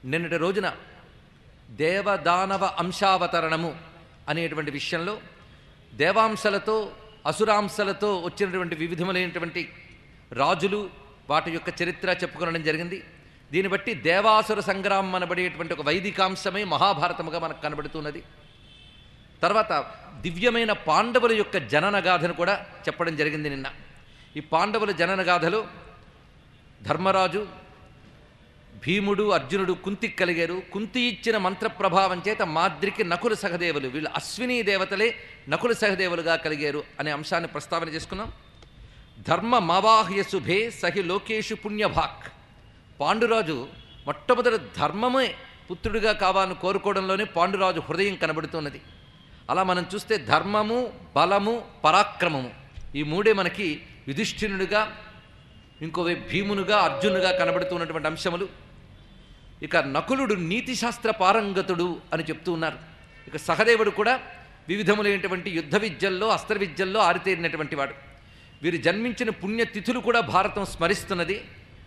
నిన్నటి రోజున దేవదానవ అంశావతరణము అనేటువంటి విషయంలో దేవాంశలతో అసురాంశలతో వచ్చినటువంటి వివిధములైనటువంటి రాజులు వాటి యొక్క చరిత్ర చెప్పుకోవడం జరిగింది దీన్ని బట్టి దేవాసుర సంగ్రామం అనబడేటువంటి ఒక వైదికాంశమే మహాభారతముగా మనకు కనబడుతున్నది తర్వాత దివ్యమైన పాండవుల యొక్క జనన గాథను కూడా చెప్పడం జరిగింది నిన్న ఈ పాండవుల జనన గాథలో ధర్మరాజు భీముడు అర్జునుడు కుంతికి కలిగారు కుంతి ఇచ్చిన మంత్ర ప్రభావం చేత మాద్రికి నకుల సహదేవులు వీళ్ళు అశ్విని దేవతలే నకుల సహదేవులుగా కలిగారు అనే అంశాన్ని ప్రస్తావన చేసుకున్నాం ధర్మ మవాహ్య శుభే సహి లోకేషు పుణ్యభాక్ పాండురాజు మొట్టమొదటి ధర్మమే పుత్రుడిగా కావాలని కోరుకోవడంలోనే పాండురాజు హృదయం కనబడుతున్నది అలా మనం చూస్తే ధర్మము బలము పరాక్రమము ఈ మూడే మనకి యుధిష్ఠినుడిగా ఇంకోవైపు భీమునుగా అర్జునుగా కనబడుతున్నటువంటి అంశములు ఇక నకులుడు నీతిశాస్త్ర పారంగతుడు అని చెప్తూ ఉన్నారు ఇక సహదేవుడు కూడా వివిధములైనటువంటి యుద్ధ విద్యల్లో అస్త్ర విద్యల్లో ఆరితేరినటువంటి వాడు వీరు జన్మించిన పుణ్యతిథులు కూడా భారతం స్మరిస్తున్నది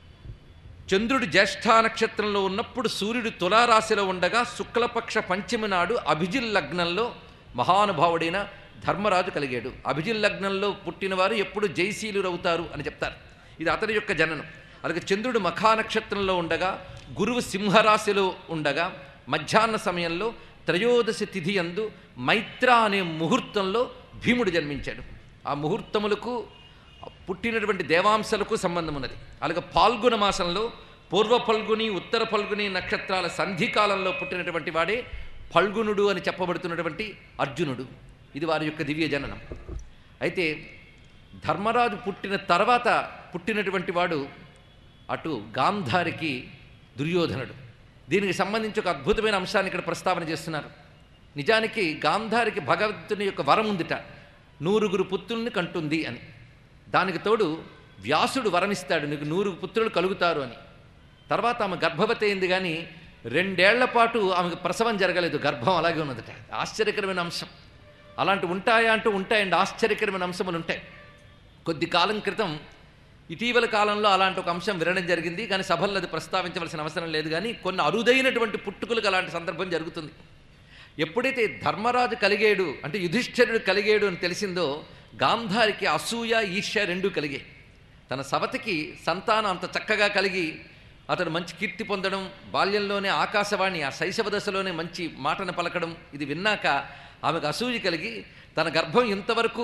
చంద్రుడు జ్యేష్ఠ నక్షత్రంలో ఉన్నప్పుడు సూర్యుడు తులారాశిలో ఉండగా శుక్లపక్ష పంచమి నాడు అభిజిల్ లగ్నంలో మహానుభావుడైన ధర్మరాజు కలిగాడు అభిజిల్ లగ్నంలో పుట్టినవారు ఎప్పుడు జయశీలురు అవుతారు అని చెప్తారు ఇది అతని యొక్క జననం అలాగే చంద్రుడు మఖా నక్షత్రంలో ఉండగా గురువు సింహరాశిలో ఉండగా మధ్యాహ్న సమయంలో త్రయోదశి తిథి యందు మైత్ర అనే ముహూర్తంలో భీముడు జన్మించాడు ఆ ముహూర్తములకు పుట్టినటువంటి దేవాంశలకు సంబంధం ఉన్నది అలాగే పాల్గొన మాసంలో పూర్వ ఫల్గుని ఉత్తర ఫల్గుని నక్షత్రాల సంధికాలంలో పుట్టినటువంటి వాడే ఫల్గునుడు అని చెప్పబడుతున్నటువంటి అర్జునుడు ఇది వారి యొక్క దివ్య జననం అయితే ధర్మరాజు పుట్టిన తర్వాత పుట్టినటువంటి వాడు అటు గాంధారికి దుర్యోధనుడు దీనికి సంబంధించి ఒక అద్భుతమైన అంశాన్ని ఇక్కడ ప్రస్తావన చేస్తున్నారు నిజానికి గాంధారికి భగవంతుని యొక్క వరం ఉందిట నూరుగురు పుత్రుల్ని కంటుంది అని దానికి తోడు వ్యాసుడు వరమిస్తాడు నీకు నూరు పుత్రులు కలుగుతారు అని తర్వాత ఆమె గర్భవతి అయింది కానీ రెండేళ్ల పాటు ఆమెకు ప్రసవం జరగలేదు గర్భం అలాగే ఉన్నదట ఆశ్చర్యకరమైన అంశం అలాంటి ఉంటాయా అంటూ ఉంటాయండి ఆశ్చర్యకరమైన అంశములు ఉంటాయి కొద్ది కాలం క్రితం ఇటీవల కాలంలో అలాంటి ఒక అంశం వినడం జరిగింది కానీ సభల్లో అది ప్రస్తావించవలసిన అవసరం లేదు కానీ కొన్ని అరుదైనటువంటి పుట్టుకలకు అలాంటి సందర్భం జరుగుతుంది ఎప్పుడైతే ధర్మరాజు కలిగాడు అంటే యుధిష్ఠిరుడు కలిగాడు అని తెలిసిందో గాంధారికి అసూయ ఈర్ష్య రెండూ కలిగాయి తన సవతికి సంతానం అంత చక్కగా కలిగి అతడు మంచి కీర్తి పొందడం బాల్యంలోనే ఆకాశవాణి ఆ శైశవ దశలోనే మంచి మాటను పలకడం ఇది విన్నాక ఆమెకు అసూయ కలిగి తన గర్భం ఇంతవరకు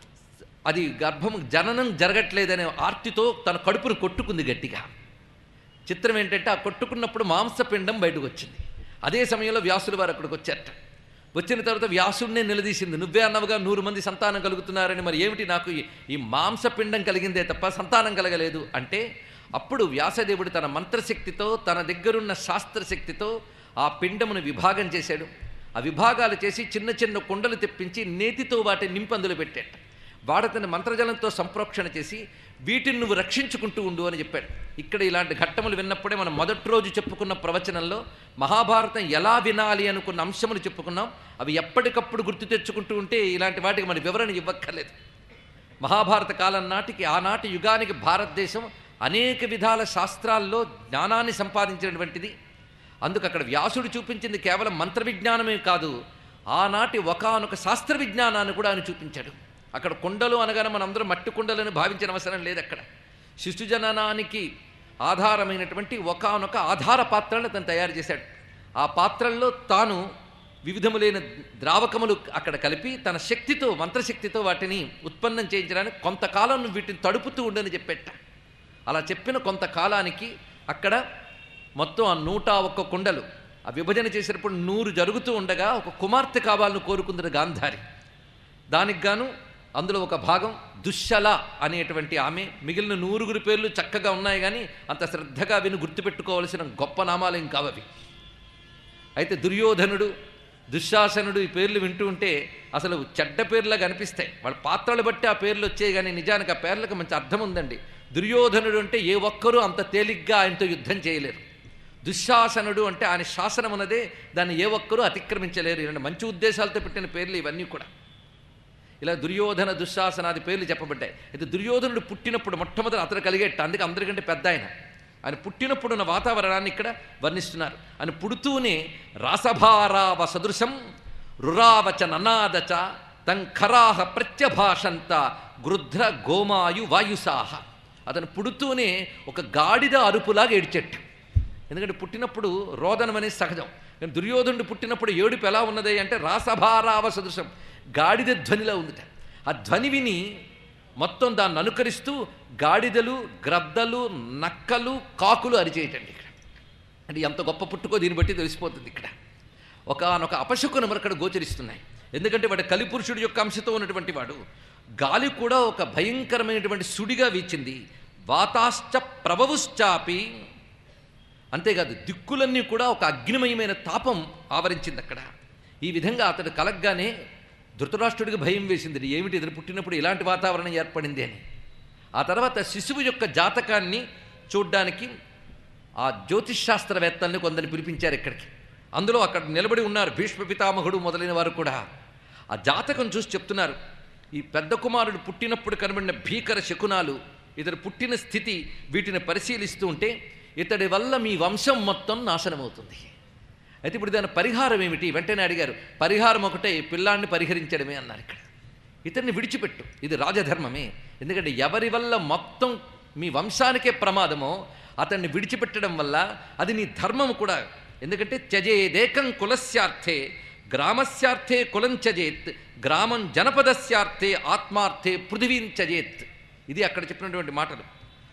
అది గర్భం జననం జరగట్లేదనే ఆర్తితో తన కడుపును కొట్టుకుంది గట్టిగా చిత్రం ఏంటంటే ఆ కొట్టుకున్నప్పుడు మాంసపిండం బయటకు వచ్చింది అదే సమయంలో వ్యాసులు వారు అక్కడికి వచ్చారట వచ్చిన తర్వాత వ్యాసుడినే నిలదీసింది నువ్వే అన్నవుగా నూరు మంది సంతానం కలుగుతున్నారని మరి ఏమిటి నాకు ఈ- ఈ మాంసపిండం కలిగిందే తప్ప సంతానం కలగలేదు అంటే అప్పుడు వ్యాసదేవుడు తన మంత్రశక్తితో తన దగ్గరున్న శాస్త్రశక్తితో ఆ పిండమును విభాగం చేశాడు ఆ విభాగాలు చేసి చిన్న చిన్న కుండలు తెప్పించి నేతితో వాటిని నింపి అందులో పెట్టాడు వాడతని మంత్రజలంతో సంప్రోక్షణ చేసి వీటిని నువ్వు రక్షించుకుంటూ ఉండు అని చెప్పాడు ఇక్కడ ఇలాంటి ఘట్టములు విన్నప్పుడే మనం మొదటి రోజు చెప్పుకున్న ప్రవచనంలో మహాభారతం ఎలా వినాలి అనుకున్న అంశములు చెప్పుకున్నాం అవి ఎప్పటికప్పుడు గుర్తు తెచ్చుకుంటూ ఉంటే ఇలాంటి వాటికి మన వివరణ ఇవ్వక్కర్లేదు మహాభారత కాలం నాటికి ఆనాటి యుగానికి భారతదేశం అనేక విధాల శాస్త్రాల్లో జ్ఞానాన్ని సంపాదించినటువంటిది అందుకు అక్కడ వ్యాసుడు చూపించింది కేవలం మంత్ర విజ్ఞానమే కాదు ఆనాటి ఒకానొక శాస్త్ర విజ్ఞానాన్ని కూడా ఆయన చూపించాడు అక్కడ కుండలు అనగానే మనందరం మట్టి కుండలను భావించిన అవసరం లేదు అక్కడ శిశుజననానికి ఆధారమైనటువంటి ఒకానొక ఆధార పాత్రలను తను తయారు చేశాడు ఆ పాత్రల్లో తాను వివిధములైన ద్రావకములు అక్కడ కలిపి తన శక్తితో మంత్రశక్తితో వాటిని ఉత్పన్నం చేయించడానికి కొంతకాలం నువ్వు వీటిని తడుపుతూ ఉండని చెప్పేట అలా చెప్పిన కొంతకాలానికి అక్కడ మొత్తం ఆ నూట ఒక్క కుండలు ఆ విభజన చేసినప్పుడు నూరు జరుగుతూ ఉండగా ఒక కుమార్తె కావాలని కోరుకుంది గాంధారి దానికి గాను అందులో ఒక భాగం దుశ్శల అనేటువంటి ఆమె మిగిలిన నూరుగురు పేర్లు చక్కగా ఉన్నాయి కానీ అంత శ్రద్ధగా విని గుర్తుపెట్టుకోవలసిన గొప్ప నామాలేం కావవి అయితే దుర్యోధనుడు దుశ్శాసనుడు ఈ పేర్లు వింటూ ఉంటే అసలు చెడ్డ పేర్లాగా అనిపిస్తాయి వాళ్ళ పాత్రలు బట్టి ఆ పేర్లు వచ్చాయి కానీ నిజానికి ఆ పేర్లకు మంచి అర్థం ఉందండి దుర్యోధనుడు అంటే ఏ ఒక్కరూ అంత తేలిగ్గా ఆయనతో యుద్ధం చేయలేరు దుశ్శాసనుడు అంటే ఆయన శాసనం ఉన్నదే దాన్ని ఏ ఒక్కరూ అతిక్రమించలేరు ఇలాంటి మంచి ఉద్దేశాలతో పెట్టిన పేర్లు ఇవన్నీ కూడా ఇలా దుర్యోధన దుశ్శాసనాది పేర్లు చెప్పబడ్డాయి అయితే దుర్యోధనుడు పుట్టినప్పుడు మొట్టమొదటి అతను కలిగేట అందుకే అందరికంటే పెద్ద ఆయన ఆయన పుట్టినప్పుడున్న వాతావరణాన్ని ఇక్కడ వర్ణిస్తున్నారు ఆయన పుడుతూనే రాసభారావ సదృశం రురావచ ననాదచ తంఖరాహ ప్రత్యభాషంత గృధ్ర గోమాయు వాయుసాహ అతను పుడుతూనే ఒక గాడిద అరుపులాగా ఏడ్చెట్టు ఎందుకంటే పుట్టినప్పుడు రోదనం అనేది సహజం కానీ దుర్యోధనుడు పుట్టినప్పుడు ఏడుపు ఎలా ఉన్నది అంటే రాసభారావ సదృశం గాడిద ధ్వనిలా ఉందిట ఆ ధ్వని విని మొత్తం దాన్ని అనుకరిస్తూ గాడిదలు గ్రద్దలు నక్కలు కాకులు అరిచేయటండి ఇక్కడ అంటే ఎంత గొప్ప పుట్టుకో దీన్ని బట్టి తెలిసిపోతుంది ఇక్కడ ఒకనొక అపశకునములు అక్కడ గోచరిస్తున్నాయి ఎందుకంటే వాడు కలిపురుషుడి యొక్క అంశతో ఉన్నటువంటి వాడు గాలి కూడా ఒక భయంకరమైనటువంటి సుడిగా వీచింది వాతాశ్చ ప్రవవుశ్చాపి అంతేకాదు దిక్కులన్నీ కూడా ఒక అగ్నిమయమైన తాపం ఆవరించింది అక్కడ ఈ విధంగా అతడు కలగ్గానే ధృతరాష్ట్రుడికి భయం వేసింది ఏమిటి ఇతడు పుట్టినప్పుడు ఇలాంటి వాతావరణం ఏర్పడింది అని ఆ తర్వాత శిశువు యొక్క జాతకాన్ని చూడ్డానికి ఆ జ్యోతిష్ శాస్త్రవేత్తల్ని కొందరిని పిలిపించారు ఇక్కడికి అందులో అక్కడ నిలబడి ఉన్నారు భీష్మ పితామహుడు మొదలైన వారు కూడా ఆ జాతకం చూసి చెప్తున్నారు ఈ పెద్ద కుమారుడు పుట్టినప్పుడు కనబడిన భీకర శకునాలు ఇతడు పుట్టిన స్థితి వీటిని పరిశీలిస్తూ ఉంటే ఇతడి వల్ల మీ వంశం మొత్తం నాశనమవుతుంది అయితే ఇప్పుడు దాని పరిహారం ఏమిటి వెంటనే అడిగారు పరిహారం ఒకటే పిల్లాన్ని పరిహరించడమే అన్నారు ఇక్కడ ఇతన్ని విడిచిపెట్టు ఇది రాజధర్మమే ఎందుకంటే ఎవరి వల్ల మొత్తం మీ వంశానికే ప్రమాదమో అతన్ని విడిచిపెట్టడం వల్ల అది నీ ధర్మము కూడా ఎందుకంటే త్యజేదేకం కులస్యార్థే గ్రామస్యార్థే కులం త్యజేత్ గ్రామం జనపదస్యార్థే ఆత్మార్థే పృథివీం త్యజేత్ ఇది అక్కడ చెప్పినటువంటి మాటలు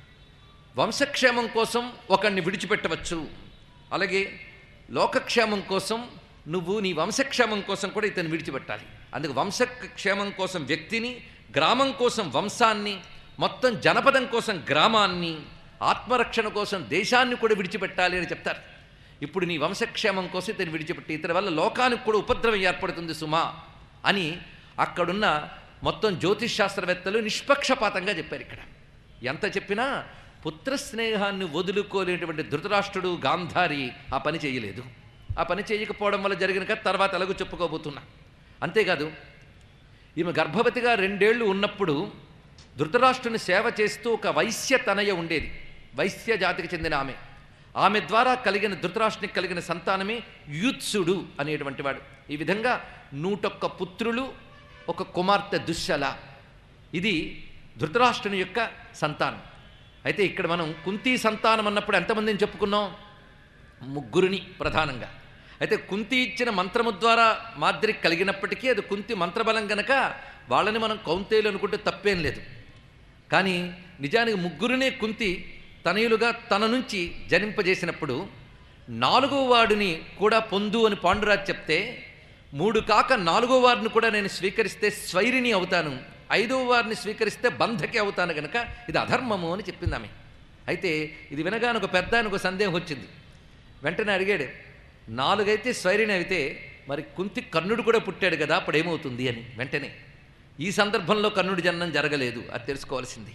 వంశక్షేమం కోసం ఒకరిని విడిచిపెట్టవచ్చు అలాగే లోకక్షేమం కోసం నువ్వు నీ వంశక్షేమం కోసం కూడా ఇతను విడిచిపెట్టాలి అందుకు వంశక్షేమం కోసం వ్యక్తిని గ్రామం కోసం వంశాన్ని మొత్తం జనపదం కోసం గ్రామాన్ని ఆత్మరక్షణ కోసం దేశాన్ని కూడా విడిచిపెట్టాలి అని చెప్తారు ఇప్పుడు నీ వంశక్షేమం కోసం ఇతను విడిచిపెట్టి ఇతని వల్ల లోకానికి కూడా ఉపద్రవం ఏర్పడుతుంది సుమా అని అక్కడున్న మొత్తం జ్యోతిష్ శాస్త్రవేత్తలు నిష్పక్షపాతంగా చెప్పారు ఇక్కడ ఎంత చెప్పినా పుత్ర స్నేహాన్ని వదులుకోలేనటువంటి ధృతరాష్ట్రుడు గాంధారి ఆ పని చేయలేదు ఆ పని చేయకపోవడం వల్ల జరిగిన కథ తర్వాత ఎలాగో చెప్పుకోబోతున్నా అంతేకాదు ఈమె గర్భవతిగా రెండేళ్లు ఉన్నప్పుడు ధృతరాష్ట్రుని సేవ చేస్తూ ఒక వైశ్య తనయ ఉండేది వైశ్య జాతికి చెందిన ఆమె ఆమె ద్వారా కలిగిన ధృతరాష్ట్రునికి కలిగిన సంతానమే యూత్సుడు అనేటువంటి వాడు ఈ విధంగా నూటొక్క పుత్రులు ఒక కుమార్తె దుశ్శల ఇది ధృతరాష్ట్రుని యొక్క సంతానం అయితే ఇక్కడ మనం కుంతి సంతానం అన్నప్పుడు ఎంతమందిని చెప్పుకున్నాం ముగ్గురిని ప్రధానంగా అయితే కుంతి ఇచ్చిన మంత్రము ద్వారా మాదిరి కలిగినప్పటికీ అది కుంతి మంత్రబలం గనక వాళ్ళని మనం కౌంతేయులు అనుకుంటే తప్పేం లేదు కానీ నిజానికి ముగ్గురినే కుంతి తనయులుగా తన నుంచి జనింపజేసినప్పుడు నాలుగో వాడిని కూడా పొందు అని పాండురాజ్ చెప్తే మూడు కాక నాలుగో వారిని కూడా నేను స్వీకరిస్తే స్వైరిని అవుతాను ఐదో వారిని స్వీకరిస్తే బంధకి అవుతాను గనక ఇది అధర్మము అని చెప్పింది ఆమె అయితే ఇది వినగానే ఒక పెద్ద ఆయనకు సందేహం వచ్చింది వెంటనే అడిగాడు నాలుగైతే స్వైరిని అయితే మరి కుంతి కర్ణుడు కూడా పుట్టాడు కదా అప్పుడు ఏమవుతుంది అని వెంటనే ఈ సందర్భంలో కర్ణుడి జననం జరగలేదు అది తెలుసుకోవాల్సింది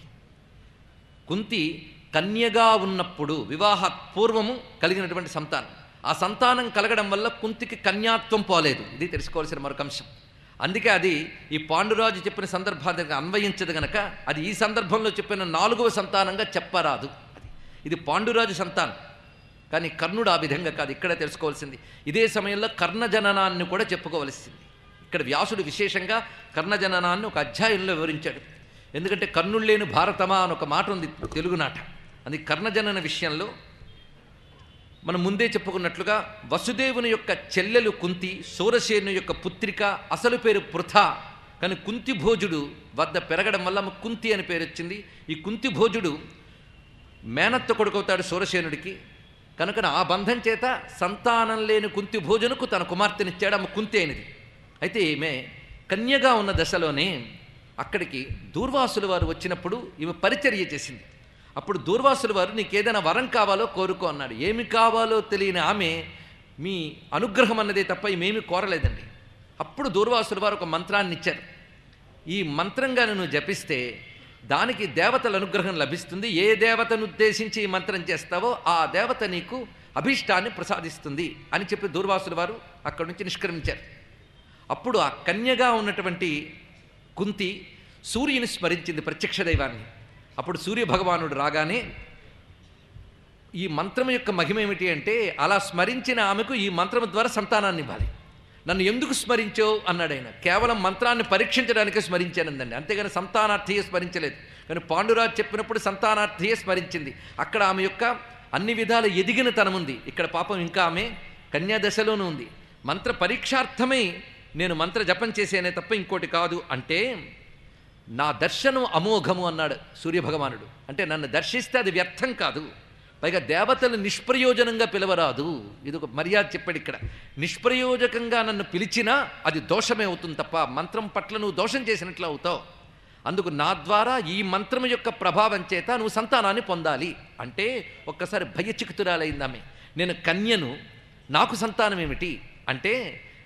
కుంతి కన్యగా ఉన్నప్పుడు వివాహ పూర్వము కలిగినటువంటి సంతానం ఆ సంతానం కలగడం వల్ల కుంతికి కన్యాత్వం పోలేదు ఇది తెలుసుకోవాల్సిన మరొక అంశం అందుకే అది ఈ పాండురాజు చెప్పిన సందర్భానికి అన్వయించదు గనక అది ఈ సందర్భంలో చెప్పిన నాలుగవ సంతానంగా చెప్పరాదు అది ఇది పాండురాజు సంతానం కానీ కర్ణుడు ఆ విధంగా కాదు ఇక్కడే తెలుసుకోవాల్సింది ఇదే సమయంలో కర్ణజననాన్ని కూడా చెప్పుకోవలసింది ఇక్కడ వ్యాసుడు విశేషంగా కర్ణజననాన్ని ఒక అధ్యాయంలో వివరించాడు ఎందుకంటే కర్ణుడు లేని భారతమా అని ఒక మాట ఉంది తెలుగునాట అది కర్ణజనన విషయంలో మనం ముందే చెప్పుకున్నట్లుగా వసుదేవుని యొక్క చెల్లెలు కుంతి సూరసేను యొక్క పుత్రిక అసలు పేరు పృథ కానీ కుంతి భోజుడు వద్ద పెరగడం వల్ల ఆమె కుంతి అని పేరు వచ్చింది ఈ కుంతి భోజుడు మేనత్త కొడుకవుతాడు సూరసేనుడికి కనుక ఆ బంధం చేత సంతానం లేని కుంతి భోజనుకు తన కుమార్తెనిచ్చాడు ఆమె కుంతి అయినది అయితే ఈమె కన్యగా ఉన్న దశలోనే అక్కడికి దూర్వాసుల వారు వచ్చినప్పుడు ఈమె పరిచర్య చేసింది అప్పుడు దూర్వాసుల వారు నీకు ఏదైనా వరం కావాలో కోరుకో అన్నాడు ఏమి కావాలో తెలియని ఆమె మీ అనుగ్రహం అన్నదే తప్ప ఈమెమి కోరలేదండి అప్పుడు దూర్వాసుల వారు ఒక మంత్రాన్ని ఇచ్చారు ఈ మంత్రంగా నువ్వు జపిస్తే దానికి దేవతల అనుగ్రహం లభిస్తుంది ఏ దేవతను ఉద్దేశించి ఈ మంత్రం చేస్తావో ఆ దేవత నీకు అభీష్టాన్ని ప్రసాదిస్తుంది అని చెప్పి దూర్వాసుల వారు అక్కడి నుంచి నిష్క్రమించారు అప్పుడు ఆ కన్యగా ఉన్నటువంటి కుంతి సూర్యుని స్మరించింది ప్రత్యక్ష దైవాన్ని అప్పుడు సూర్య భగవానుడు రాగానే ఈ మంత్రం యొక్క మహిమ ఏమిటి అంటే అలా స్మరించిన ఆమెకు ఈ మంత్రం ద్వారా సంతానాన్ని ఇవ్వాలి నన్ను ఎందుకు స్మరించావు అన్నాడు ఆయన కేవలం మంత్రాన్ని పరీక్షించడానికే స్మరించానందండి అంతేగాని సంతానార్థియే స్మరించలేదు కానీ పాండురాజు చెప్పినప్పుడు సంతానార్థియే స్మరించింది అక్కడ ఆమె యొక్క అన్ని విధాల ఎదిగిన తనముంది ఇక్కడ పాపం ఇంకా ఆమె కన్యాదశలోనూ ఉంది మంత్ర పరీక్షార్థమై నేను మంత్ర జపం చేసేనే తప్ప ఇంకోటి కాదు అంటే నా దర్శనం అమోఘము అన్నాడు సూర్యభగవానుడు అంటే నన్ను దర్శిస్తే అది వ్యర్థం కాదు పైగా దేవతలు నిష్ప్రయోజనంగా పిలవరాదు ఇది ఒక మర్యాద చెప్పాడు ఇక్కడ నిష్ప్రయోజకంగా నన్ను పిలిచినా అది దోషమే అవుతుంది తప్ప మంత్రం పట్ల నువ్వు దోషం చేసినట్లు అవుతావు అందుకు నా ద్వారా ఈ మంత్రం యొక్క ప్రభావం చేత నువ్వు సంతానాన్ని పొందాలి అంటే ఒక్కసారి భయచికితురాలైందామె నేను కన్యను నాకు సంతానం ఏమిటి అంటే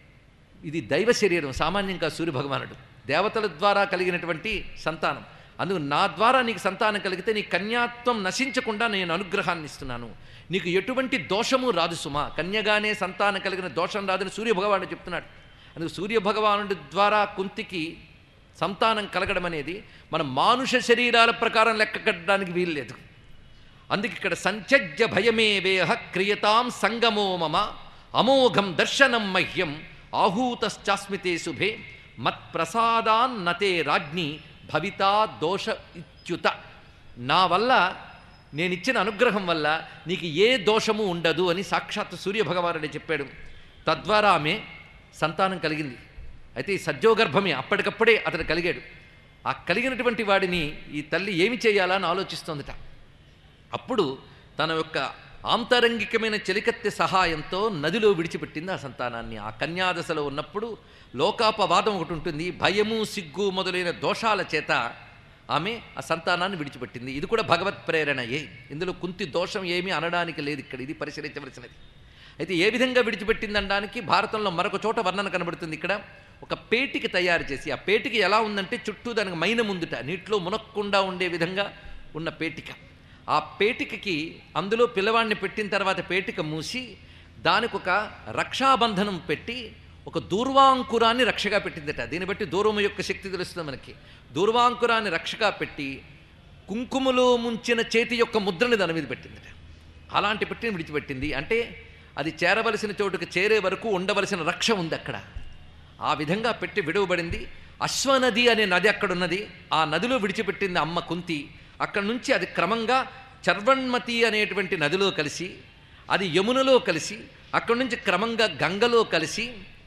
ఇది దైవ శరీరం సామాన్యంగా సూర్యభగవానుడు దేవతల ద్వారా కలిగినటువంటి సంతానం అందుకు నా ద్వారా నీకు సంతానం కలిగితే నీ కన్యాత్వం నశించకుండా నేను అనుగ్రహాన్ని ఇస్తున్నాను నీకు ఎటువంటి దోషము రాదు సుమా కన్యగానే సంతానం కలిగిన దోషం రాదని సూర్యభగవానుడు చెప్తున్నాడు అందుకు సూర్యభగవానుడి ద్వారా కుంతికి సంతానం కలగడం అనేది మన మానుష శరీరాల ప్రకారం లెక్క కట్టడానికి వీల్లేదు అందుకే ఇక్కడ సంచజ్య భయమే వేహ క్రియతాం సంగమో మమ అమోఘం దర్శనం మహ్యం ఆహూతశ్చాస్మితే శుభే మత్ప్రసాదాన్నతే రాజ్ఞి భవితా దోష ఇత్యుత నా వల్ల నేనిచ్చిన అనుగ్రహం వల్ల నీకు ఏ దోషము ఉండదు అని సాక్షాత్ సూర్యభగవానుడే చెప్పాడు తద్వారా ఆమె సంతానం కలిగింది అయితే ఈ సజ్జోగర్భమే అప్పటికప్పుడే అతడు కలిగాడు ఆ కలిగినటువంటి వాడిని ఈ తల్లి ఏమి చేయాలా అని ఆలోచిస్తోందట అప్పుడు తన యొక్క ఆంతరంగికమైన చెలికత్తె సహాయంతో నదిలో విడిచిపెట్టింది ఆ సంతానాన్ని ఆ కన్యాదశలో ఉన్నప్పుడు లోకాపవాదం ఒకటి ఉంటుంది భయము సిగ్గు మొదలైన దోషాల చేత ఆమె ఆ సంతానాన్ని విడిచిపెట్టింది ఇది కూడా భగవత్ ప్రేరణయే ఇందులో కుంతి దోషం ఏమీ అనడానికి లేదు ఇక్కడ ఇది పరిశీలించవలసినది అయితే ఏ విధంగా విడిచిపెట్టిందనడానికి భారతంలో మరొక చోట వర్ణన కనబడుతుంది ఇక్కడ ఒక పేటికి తయారు చేసి ఆ పేటికి ఎలా ఉందంటే చుట్టూ దానికి మైన ముందుట నీటిలో మునక్కుండా ఉండే విధంగా ఉన్న పేటిక ఆ పేటికకి అందులో పిల్లవాడిని పెట్టిన తర్వాత పేటిక మూసి దానికి ఒక రక్షాబంధనం పెట్టి ఒక దూర్వాంకురాన్ని రక్షగా పెట్టిందట దీన్ని బట్టి దూర్వము యొక్క శక్తి తెలుస్తుంది మనకి దూర్వాంకురాన్ని రక్షగా పెట్టి కుంకుమలో ముంచిన చేతి యొక్క ముద్రని దాని మీద పెట్టిందట అలాంటి పెట్టిన విడిచిపెట్టింది అంటే అది చేరవలసిన చోటుకు చేరే వరకు ఉండవలసిన రక్ష ఉంది అక్కడ ఆ విధంగా పెట్టి విడువబడింది అశ్వనది అనే నది అక్కడ ఉన్నది ఆ నదిలో విడిచిపెట్టింది అమ్మ కుంతి అక్కడ నుంచి అది క్రమంగా చర్వణ్మతి అనేటువంటి నదిలో కలిసి అది యమునలో కలిసి అక్కడి నుంచి క్రమంగా గంగలో కలిసి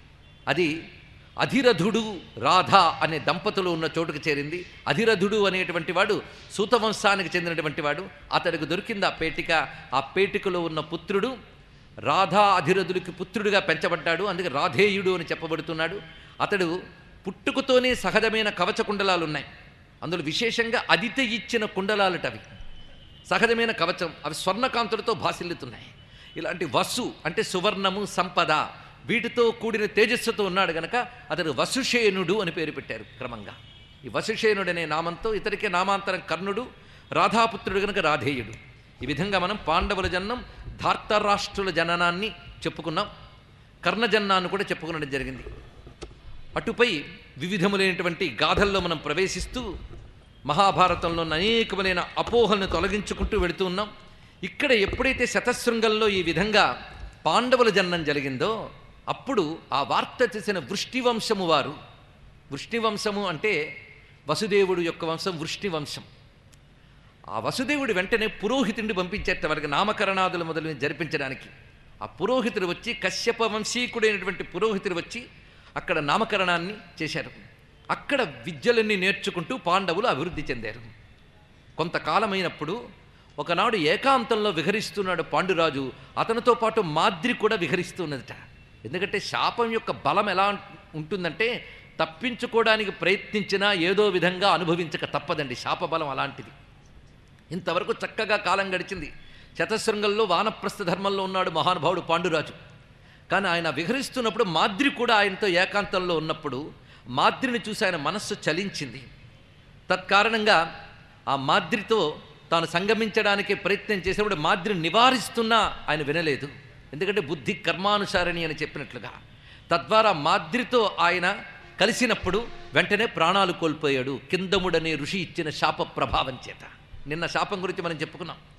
అది అధిరథుడు రాధ అనే దంపతులు ఉన్న చోటుకు చేరింది అధిరథుడు అనేటువంటి వాడు సూతవంశానికి చెందినటువంటి వాడు అతడికి దొరికింది ఆ పేటిక ఆ పేటికలో ఉన్న పుత్రుడు రాధా అధిరథుడికి పుత్రుడిగా పెంచబడ్డాడు అందుకే రాధేయుడు అని చెప్పబడుతున్నాడు అతడు పుట్టుకతోనే సహజమైన కవచ కుండలాలు ఉన్నాయి అందులో విశేషంగా అదిత ఇచ్చిన కుండలాలటవి సహజమైన కవచం అవి స్వర్ణకాంతులతో భాసిల్లుతున్నాయి ఇలాంటి వసు అంటే సువర్ణము సంపద వీటితో కూడిన తేజస్సుతో ఉన్నాడు గనక అతడు వసుషేనుడు అని పేరు పెట్టారు క్రమంగా ఈ వసుషేనుడు అనే నామంతో ఇతడికే నామాంతరం కర్ణుడు రాధాపుత్రుడు గనక రాధేయుడు ఈ విధంగా మనం పాండవుల జన్నం ధార్తరాష్ట్రుల జననాన్ని చెప్పుకున్నాం కర్ణజన్నాన్ని కూడా చెప్పుకునడం జరిగింది అటుపై వివిధములైనటువంటి గాథల్లో మనం ప్రవేశిస్తూ మహాభారతంలో ఉన్న అనేకములైన అపోహలను తొలగించుకుంటూ వెళుతూ ఉన్నాం ఇక్కడ ఎప్పుడైతే శతశృంగంలో ఈ విధంగా పాండవుల జన్మం జరిగిందో అప్పుడు ఆ వార్త చేసిన వృష్టివంశము వారు వృష్టివంశము అంటే వసుదేవుడు యొక్క వంశం వృష్టివంశం ఆ వసుదేవుడు వెంటనే పురోహితుడిని పంపించేట వారికి నామకరణాదులు మొదలు జరిపించడానికి ఆ పురోహితుడు వచ్చి కశ్యప వంశీకుడైనటువంటి పురోహితుడు వచ్చి అక్కడ నామకరణాన్ని చేశారు అక్కడ విద్యలన్నీ నేర్చుకుంటూ పాండవులు అభివృద్ధి చెందారు కొంతకాలమైనప్పుడు ఒకనాడు ఏకాంతంలో విహరిస్తున్నాడు పాండురాజు అతనితో పాటు మాద్రి కూడా విహరిస్తున్నదట ఎందుకంటే శాపం యొక్క బలం ఎలా ఉంటుందంటే తప్పించుకోవడానికి ప్రయత్నించినా ఏదో విధంగా అనుభవించక తప్పదండి శాపబలం అలాంటిది ఇంతవరకు చక్కగా కాలం గడిచింది శతశృంగంలో వానప్రస్థ ధర్మంలో ఉన్నాడు మహానుభావుడు పాండురాజు కానీ ఆయన విహరిస్తున్నప్పుడు మాద్రి కూడా ఆయనతో ఏకాంతంలో ఉన్నప్పుడు మాద్రిని చూసి ఆయన మనస్సు చలించింది తత్కారణంగా ఆ మాద్రితో తాను సంగమించడానికి ప్రయత్నం చేసినప్పుడు మాద్రిని నివారిస్తున్నా ఆయన వినలేదు ఎందుకంటే బుద్ధి కర్మానుసారిణి అని చెప్పినట్లుగా తద్వారా మాద్రితో ఆయన కలిసినప్పుడు వెంటనే ప్రాణాలు కోల్పోయాడు కిందముడనే ఋషి ఇచ్చిన శాప ప్రభావం చేత నిన్న శాపం గురించి మనం చెప్పుకున్నాం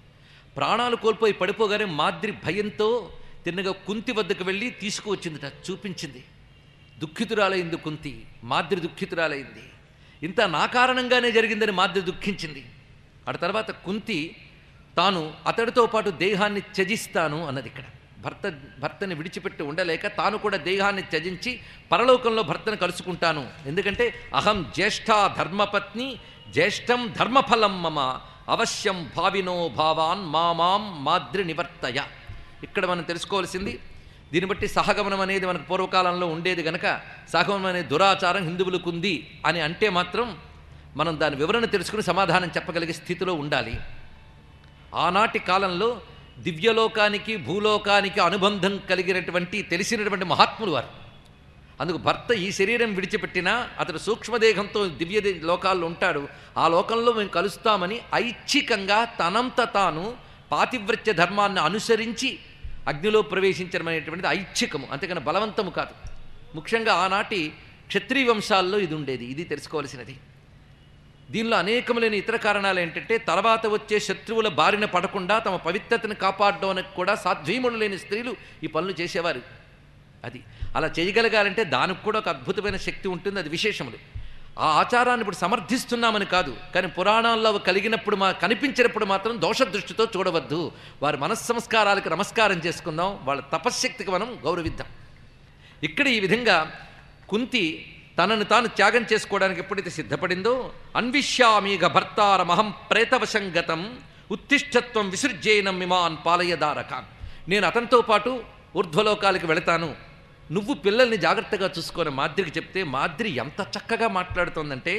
ప్రాణాలు కోల్పోయి పడిపోగానే మాద్రి భయంతో తిన్నగా కుంతి వద్దకు వెళ్ళి తీసుకువచ్చిందిట చూపించింది దుఃఖితురాలైంది కుంతి మాద్రి దుఃఖితురాలైంది ఇంత నా కారణంగానే జరిగిందని మాద్రి దుఃఖించింది ఆ తర్వాత కుంతి తాను అతడితో పాటు దేహాన్ని త్యజిస్తాను అన్నది ఇక్కడ భర్త భర్తని విడిచిపెట్టి ఉండలేక తాను కూడా దేహాన్ని త్యజించి పరలోకంలో భర్తను కలుసుకుంటాను ఎందుకంటే అహం జ్యేష్ఠ ధర్మపత్ని జ్యేష్టం ధర్మఫలం మమ అవశ్యం భావినో భావాన్ మామాం మాద్రి నివర్తయ ఇక్కడ మనం తెలుసుకోవాల్సింది దీన్ని బట్టి సహగమనం అనేది మనకు పూర్వకాలంలో ఉండేది గనక సహగమనం అనే దురాచారం హిందువులకు ఉంది అని అంటే మాత్రం మనం దాని వివరణ తెలుసుకుని సమాధానం చెప్పగలిగే స్థితిలో ఉండాలి ఆనాటి కాలంలో దివ్యలోకానికి భూలోకానికి అనుబంధం కలిగినటువంటి తెలిసినటువంటి మహాత్ములు వారు అందుకు భర్త ఈ శరీరం విడిచిపెట్టినా అతడు సూక్ష్మదేహంతో దివ్య దే- లోకాల్లో ఉంటాడు ఆ లోకంలో మేము కలుస్తామని ఐచ్ఛికంగా తనంత తాను పాతివ్రత్య ధర్మాన్ని అనుసరించి అగ్నిలో ప్రవేశించడం అనేటువంటిది ఐచ్ఛికము అంతేకాని బలవంతము కాదు ముఖ్యంగా ఆనాటి క్షత్రియ వంశాల్లో ఇది ఉండేది ఇది తెలుసుకోవాల్సినది దీనిలో అనేకములైన ఇతర కారణాలు ఏంటంటే తర్వాత వచ్చే శత్రువుల బారిన పడకుండా తమ పవిత్రతను కాపాడడానికి కూడా సాధ్వీములు లేని స్త్రీలు ఈ పనులు చేసేవారు అది అలా చేయగలగాలంటే దానికి కూడా ఒక అద్భుతమైన శక్తి ఉంటుంది అది విశేషములు ఆ ఆచారాన్ని ఇప్పుడు సమర్థిస్తున్నామని కాదు కానీ పురాణాల్లో అవి కలిగినప్పుడు మా కనిపించినప్పుడు మాత్రం దోషదృష్టితో చూడవద్దు వారి మనస్సంస్కారాలకు నమస్కారం చేసుకుందాం వాళ్ళ తపశ్శక్తికి మనం గౌరవిద్దాం ఇక్కడ ఈ విధంగా కుంతి తనను తాను త్యాగం చేసుకోవడానికి ఎప్పుడైతే సిద్ధపడిందో అన్విష్యామీగ భర్తారమహం ప్రేతవశంగతం ఉత్తిష్టత్వం విసృజ్యైనం మిమాన్ పాలయదారకాన్ నేను అతనితో పాటు ఊర్ధ్వలోకాలకు వెళతాను నువ్వు పిల్లల్ని జాగ్రత్తగా చూసుకొని మాద్రికి చెప్తే మాద్రి ఎంత చక్కగా మాట్లాడుతోందంటే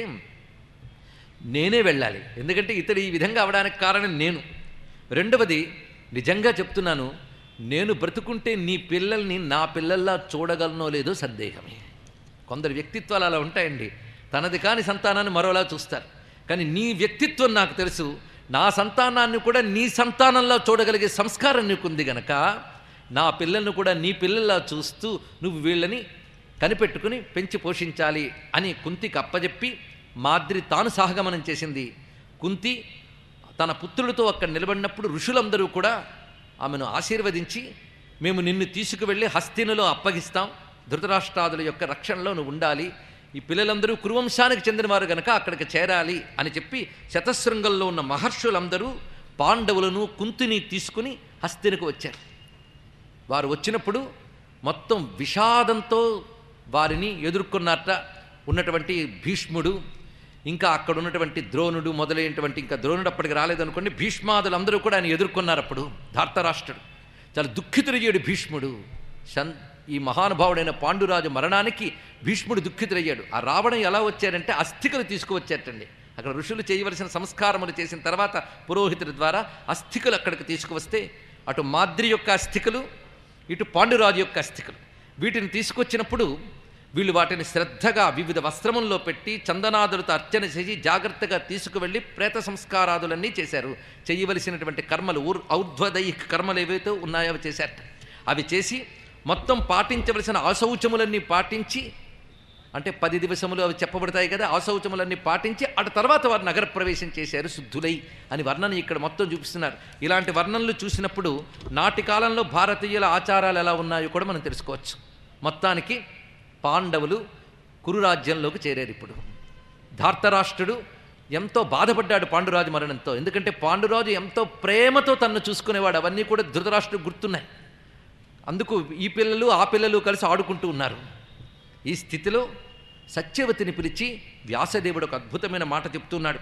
నేనే వెళ్ళాలి ఎందుకంటే ఇతడు ఈ విధంగా అవడానికి కారణం నేను రెండవది నిజంగా చెప్తున్నాను నేను బ్రతుకుంటే నీ పిల్లల్ని నా పిల్లల్లా చూడగలనో లేదో సందేహమే కొందరు వ్యక్తిత్వాలు అలా ఉంటాయండి తనది కాని సంతానాన్ని మరోలా చూస్తారు కానీ నీ వ్యక్తిత్వం నాకు తెలుసు నా సంతానాన్ని కూడా నీ సంతానంలో చూడగలిగే సంస్కారం నీకుంది గనక నా పిల్లల్ని కూడా నీ పిల్లల్లా చూస్తూ నువ్వు వీళ్ళని కనిపెట్టుకుని పెంచి పోషించాలి అని కుంతికి అప్పజెప్పి మాద్రి తాను సహగమనం చేసింది కుంతి తన పుత్రులతో అక్కడ నిలబడినప్పుడు ఋషులందరూ కూడా ఆమెను ఆశీర్వదించి మేము నిన్ను తీసుకువెళ్ళి హస్తినలో అప్పగిస్తాం ధృతరాష్ట్రాదుల యొక్క రక్షణలో నువ్వు ఉండాలి ఈ పిల్లలందరూ కురువంశానికి చెందినవారు గనక అక్కడికి చేరాలి అని చెప్పి శతశృంగంలో ఉన్న మహర్షులందరూ పాండవులను కుంతిని తీసుకుని హస్తినికి వచ్చారు వారు వచ్చినప్పుడు మొత్తం విషాదంతో వారిని ఎదుర్కొన్నట్ట ఉన్నటువంటి భీష్ముడు ఇంకా అక్కడ ఉన్నటువంటి ద్రోణుడు మొదలైనటువంటి ఇంకా ద్రోణుడు అప్పటికి రాలేదనుకోండి భీష్మాదులు అందరూ కూడా ఆయన ఎదుర్కొన్నారు అప్పుడు ధార్తరాష్ట్రుడు చాలా దుఃఖితుడయ్యాడు భీష్ముడు షన్ ఈ మహానుభావుడైన పాండురాజు మరణానికి భీష్ముడు దుఃఖితుడయ్యాడు ఆ రావణం ఎలా వచ్చారంటే అస్థికలు తీసుకువచ్చారటండి అక్కడ ఋషులు చేయవలసిన సంస్కారములు చేసిన తర్వాత పురోహితుడి ద్వారా అస్థికలు అక్కడికి తీసుకువస్తే అటు మాద్రి యొక్క అస్థికలు ఇటు పాండురాజు యొక్క అస్థికలు వీటిని తీసుకొచ్చినప్పుడు వీళ్ళు వాటిని శ్రద్ధగా వివిధ వస్త్రముల్లో పెట్టి చందనాదులతో అర్చన చేసి జాగ్రత్తగా తీసుకువెళ్ళి ప్రేత సంస్కారాదులన్నీ చేశారు చేయవలసినటువంటి కర్మలు ఊర్ ఔర్ధ్వదైహిక కర్మలు ఏవైతే ఉన్నాయో అవి చేశారట అవి చేసి మొత్తం పాటించవలసిన ఆశౌచములన్నీ పాటించి అంటే పది దివసములు అవి చెప్పబడతాయి కదా ఆశౌచములన్నీ పాటించి అటు తర్వాత వారు నగర ప్రవేశం చేశారు శుద్ధులై అని వర్ణన ఇక్కడ మొత్తం చూపిస్తున్నారు ఇలాంటి వర్ణనలు చూసినప్పుడు నాటి కాలంలో భారతీయుల ఆచారాలు ఎలా ఉన్నాయో కూడా మనం తెలుసుకోవచ్చు మొత్తానికి పాండవులు కురురాజ్యంలోకి చేరారు ఇప్పుడు ధార్తరాష్ట్రుడు ఎంతో బాధపడ్డాడు పాండురాజు మరణంతో ఎందుకంటే పాండురాజు ఎంతో ప్రేమతో తన్ను చూసుకునేవాడు అవన్నీ కూడా ధృతరాష్ట్రుడు గుర్తున్నాయి అందుకు ఈ పిల్లలు ఆ పిల్లలు కలిసి ఆడుకుంటూ ఉన్నారు ఈ స్థితిలో సత్యవతిని పిలిచి వ్యాసదేవుడు ఒక అద్భుతమైన మాట చెప్తున్నాడు